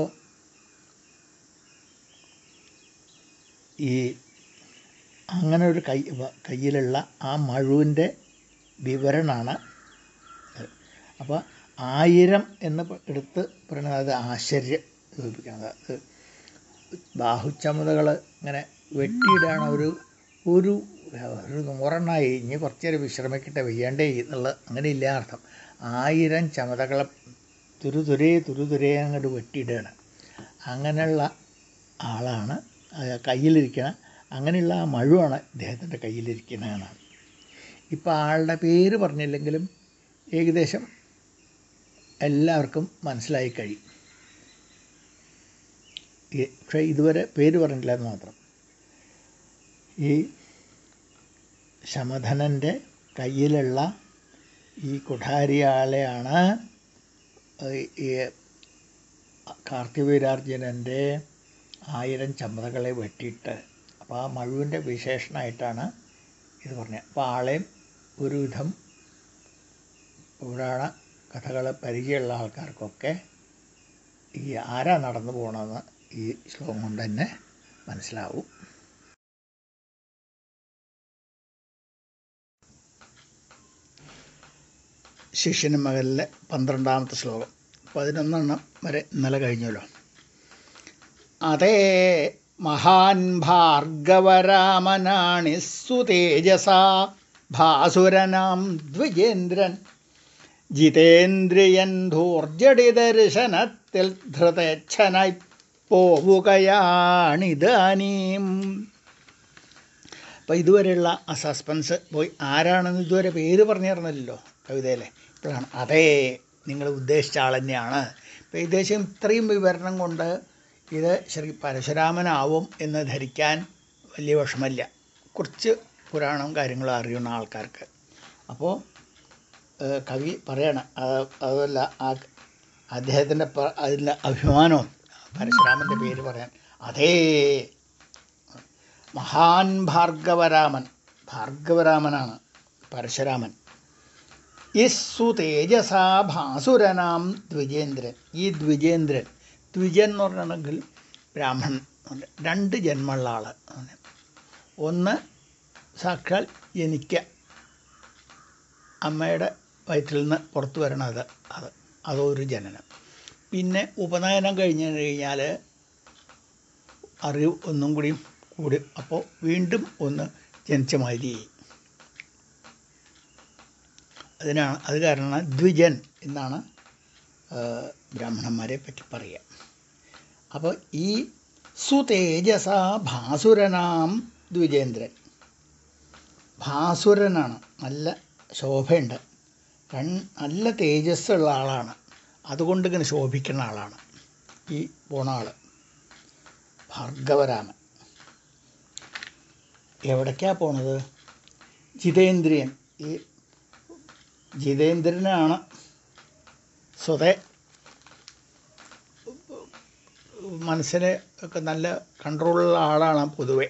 S1: ഈ അങ്ങനെ ഒരു കൈ വ- കയ്യിലുള്ള ആ മഴുവിൻ്റെ വിവരണമാണ് അപ്പോൾ ആയിരം എന്ന് പ- എടുത്ത് പറയുന്നത് അത് ആശ്ചര്യം സൂചിപ്പിക്കുന്നത് അത് ബാഹുച്ചമതകൾ ഇങ്ങനെ വെട്ടിയിടാണ് ഒരു ഒരു ഒരു നൂറെണ്ണമായി ഇനി കുറച്ച് നേരം വിശ്രമിക്കട്ടെ വെയ്യണ്ടേ എന്നുള്ള അങ്ങനെ ഇല്ല അർത്ഥം ആയിരം ചമതകളെ തുരുതുരേ തുരുതുരേ അങ്ങോട്ട് വെട്ടിയിടുകയാണ് അങ്ങനെയുള്ള ആളാണ് ആ കയ്യിലിരിക്കണ അങ്ങനെയുള്ള ആ മഴുവാണ് ഇദ്ദേഹത്തിൻ്റെ കയ്യിലിരിക്കണതാണ് ഇപ്പോൾ ആളുടെ പേര് പറഞ്ഞില്ലെങ്കിലും ഏകദേശം എല്ലാവർക്കും മനസ്സിലായി കഴിയും ഈ- പക്ഷേ ഇതുവരെ പേര് പറഞ്ഞില്ല എന്ന് മാത്രം ഈ ശമധനൻ്റെ കയ്യിലുള്ള ഈ കുഠാരിയാളെയാണ് ഈ- ഈ കാർത്തിവീരാർജുനൻ്റെ ആയിരം ചമ്മതകളെ വെട്ടിയിട്ട് അപ്പോൾ ആ മഴുവിൻ്റെ വിശേഷണമായിട്ടാണ് ഇത് പറഞ്ഞത് അപ്പോൾ ആളെയും ഒരുവിധം പുരാണ കഥകൾ പരിചയമുള്ള ആൾക്കാർക്കൊക്കെ ഈ ആരാ നടന്നു പോകണമെന്ന് ഈ ശ്ലോകം കൊണ്ട് തന്നെ മനസ്സിലാവും ശിഷ്യനും മകളിലെ പന്ത്രണ്ടാമത്തെ ശ്ലോകം പതിനൊന്നെണ്ണം വരെ ഇന്നലെ കഴിഞ്ഞല്ലോ അതേ മഹാൻ ഭാർഗവരാമനാണി സുതേജസ ഭാസുരനാം ദ്വിജേന്ദ്രൻ ജിതേന്ദ്രിയൻ ധൂർജടിദർശനത്തിൽ ധൃതച്ഛനായി പോവുകയാണിതാനീം അപ്പോൾ ഇതുവരെയുള്ള ആ സസ്പെൻസ് പോയി ആരാണെന്ന് ഇതുവരെ പേര് പറഞ്ഞു തരുന്നില്ലല്ലോ കവിതയിലെ ഇപ്പോഴാണ് അതേ നിങ്ങൾ ഉദ്ദേശിച്ച ആൾ തന്നെയാണ് അപ്പോൾ ഏകദേശം ഇത്രയും വിവരണം കൊണ്ട് ഇത് ശ്രീ പരശുരാമനാവും എന്ന് ധരിക്കാൻ വലിയ വിഷമമില്ല കുറച്ച് പുരാണം കാര്യങ്ങളും അറിയുന്ന ആൾക്കാർക്ക് അപ്പോൾ ഏഹ് കവി പറയണം അത് അതല്ല ആ അദ്ദേഹത്തിൻ്റെ അതിൻ്റെ അഭിമാനവും പരശുരാമൻ്റെ പേര് പറയാൻ അതേ മഹാൻ ഭാർഗവരാമൻ ഭാർഗവരാമനാണ് പരശുരാമൻ ഇസ്സു തേജസാ ഭാസുരനാം ദ്വിജേന്ദ്രൻ ഈ ദ്വിജേന്ദ്രൻ ദ്വിജൻ എന്ന് പറഞ്ഞിട്ടുണ്ടെങ്കിൽ ബ്രാഹ്മണൻ ഉണ്ട്. രണ്ട് ജന്മമുള്ള ആൾ ഒന്ന് സാക്ഷാൽ ജനിക്ക അമ്മയുടെ വയറ്റിൽ നിന്ന് പുറത്തു വരണത് അത് അതൊരു ജനനം പിന്നെ ഉപനയനം കഴിഞ്ഞ് കഴിഞ്ഞാൽ അറിവ് ഒന്നും കൂടി കൂടി അപ്പോൾ വീണ്ടും ഒന്ന് ജനിച്ച മാതിരി അതിനാണ് അത് കാരണമാണ് ദ്വിജൻ എന്നാണ് ആ, ബ്രാഹ്മണന്മാരെ പറ്റി പറയുക അപ്പോൾ ഈ സുതേജസ ഭാസുരനാം ദ്വിജേന്ദ്രൻ ഭാസുരനാണ് നല്ല ശോഭയുണ്ട് കൺ നല്ല തേജസ്സുള്ള ആളാണ് അതുകൊണ്ട് ഇങ്ങനെ ശോഭിക്കുന്ന ആളാണ് ഈ പോണ ആൾ ഭാർഗവരാമൻ എവിടേക്കാ പോണത് ജിതേന്ദ്രിയൻ ഈ ജിതേന്ദ്രനാണ് സ്വതേ മനസ്സിന് ഒക്കെ നല്ല കൺട്രോളുള്ള ആളാണ് പൊതുവെ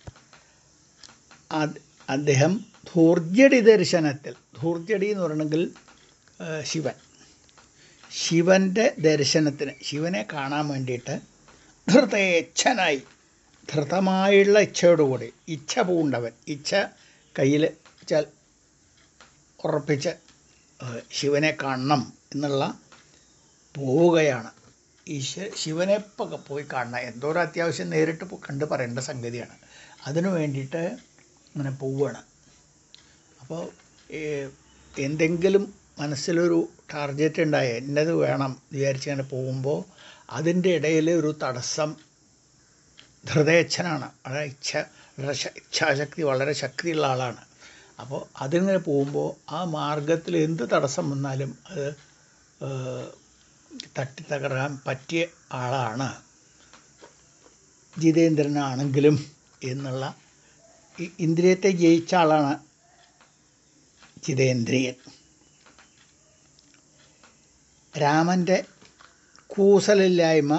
S1: അത് അദ്ദേഹം ധൂർജടി ദർശനത്തിൽ ധൂർജടി എന്ന് പറയണമെങ്കിൽ ആ, ശിവൻ ശിവൻ്റെ ദർശനത്തിന് ശിവനെ കാണാൻ വേണ്ടിയിട്ട് ധൃതേച്ഛനായി ധൃതമായുള്ള ഇച്ഛയോടുകൂടി ഇച്ഛ പൂണ്ടവൻ ഇച്ഛ കയ്യിൽ വെച്ചാൽ ഉറപ്പിച്ച് ആ, ശിവനെ കാണണം എന്നുള്ള പോവുകയാണ് ഈശ്വര ശിവനെ ഇപ്പം പോയി കാണണം എന്തോ ഒരു അത്യാവശ്യം നേരിട്ട് പോ- കണ്ട് പറയേണ്ട സംഗതിയാണ് അതിനു വേണ്ടിയിട്ട് ഇങ്ങനെ പോവുകയാണ് അപ്പോൾ എന്തെങ്കിലും മനസ്സിലൊരു ടാർഗറ്റ് ഉണ്ടായ എന്നത് വേണം വിചാരിച്ചിങ്ങനെ പോകുമ്പോൾ അതിൻ്റെ ഇടയിൽ ഒരു തടസ്സം ധൃതേച്ഛനാണ് വളരെ ഇച്ഛ വളരെ ശ- ഇച്ഛാശക്തി വളരെ ശക്തിയുള്ള ആളാണ് അപ്പോൾ അതിങ്ങനെ പോകുമ്പോൾ ആ മാർഗത്തിൽ എന്ത് തടസ്സം വന്നാലും അത് ഏഹ്, തട്ടിത്തകരാൻ പറ്റിയ ആളാണ് ജിതേന്ദ്രനാണെങ്കിലും എന്നുള്ള ഈ ഇന്ദ്രിയത്തെ ജയിച്ച ആളാണ് ജിതേന്ദ്രിയൻ രാമൻ്റെ കൂസലില്ലായ്മ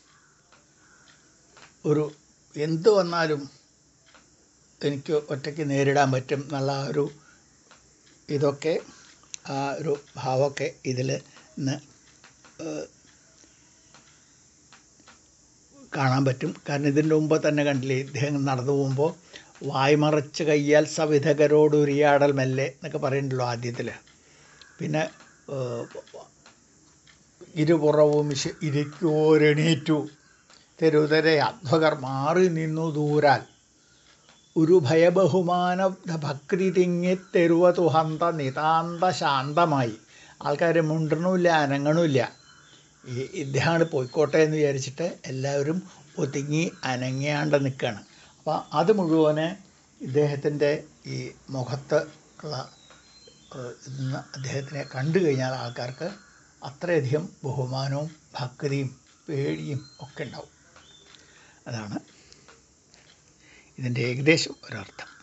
S1: ഒരു എന്ത് വന്നാലും എനിക്ക് ഒറ്റയ്ക്ക് നേരിടാൻ പറ്റും എന്നുള്ള ആ ഒരു ഇതൊക്കെ ആ ഒരു ഭാവമൊക്കെ ഇതിൽ നിന്ന് ഏഹ്, കാണാൻ പറ്റും കാരണം ഇതിൻ്റെ മുമ്പ് തന്നെ കണ്ടില്ലേ ഇദ്ദേഹം നടന്നു പോകുമ്പോൾ വായ്മറച്ച് കയ്യാൽ സവിധകരോട് ഉരിയാടൽ മെല്ലെ എന്നൊക്കെ പറയുന്നുണ്ടല്ലോ ആദ്യത്തിൽ പിന്നെ ഏഹ്, ഇരുപുറവും ശ- ഇരിക്കുവോരെണീറ്റു തെരുതരെ അധ്വകർ മാറി നിന്നു ദൂരാൽ ഒരു ഭയബഹുമാന ഭക്തി തിങ്ങി തെരുവ തുഹന്ത നിതാന്ത ശാന്തമായി ആൾക്കാർ മുണ്ടണമില്ല അനങ്ങണമില്ല ഈ ഇദ്ദേഹമാണ് പോയിക്കോട്ടെ എന്ന് വിചാരിച്ചിട്ട് എല്ലാവരും ഒതുങ്ങി അനങ്ങിയാണ്ട് നിൽക്കുകയാണ് അപ്പോൾ അത് മുഴുവന് ഇദ്ദേഹത്തിൻ്റെ ഈ മുഖത്ത് ഉള്ള ഏഹ്, ഇന്ന് അദ്ദേഹത്തിനെ കണ്ടു കഴിഞ്ഞാൽ ആൾക്കാർക്ക് അത്രയധികം ബഹുമാനവും ഭക്തിയും പേടിയും ഒക്കെ ഉണ്ടാവും അതാണ് ഇതിൻ്റെ ഏകദേശം ഒരർത്ഥം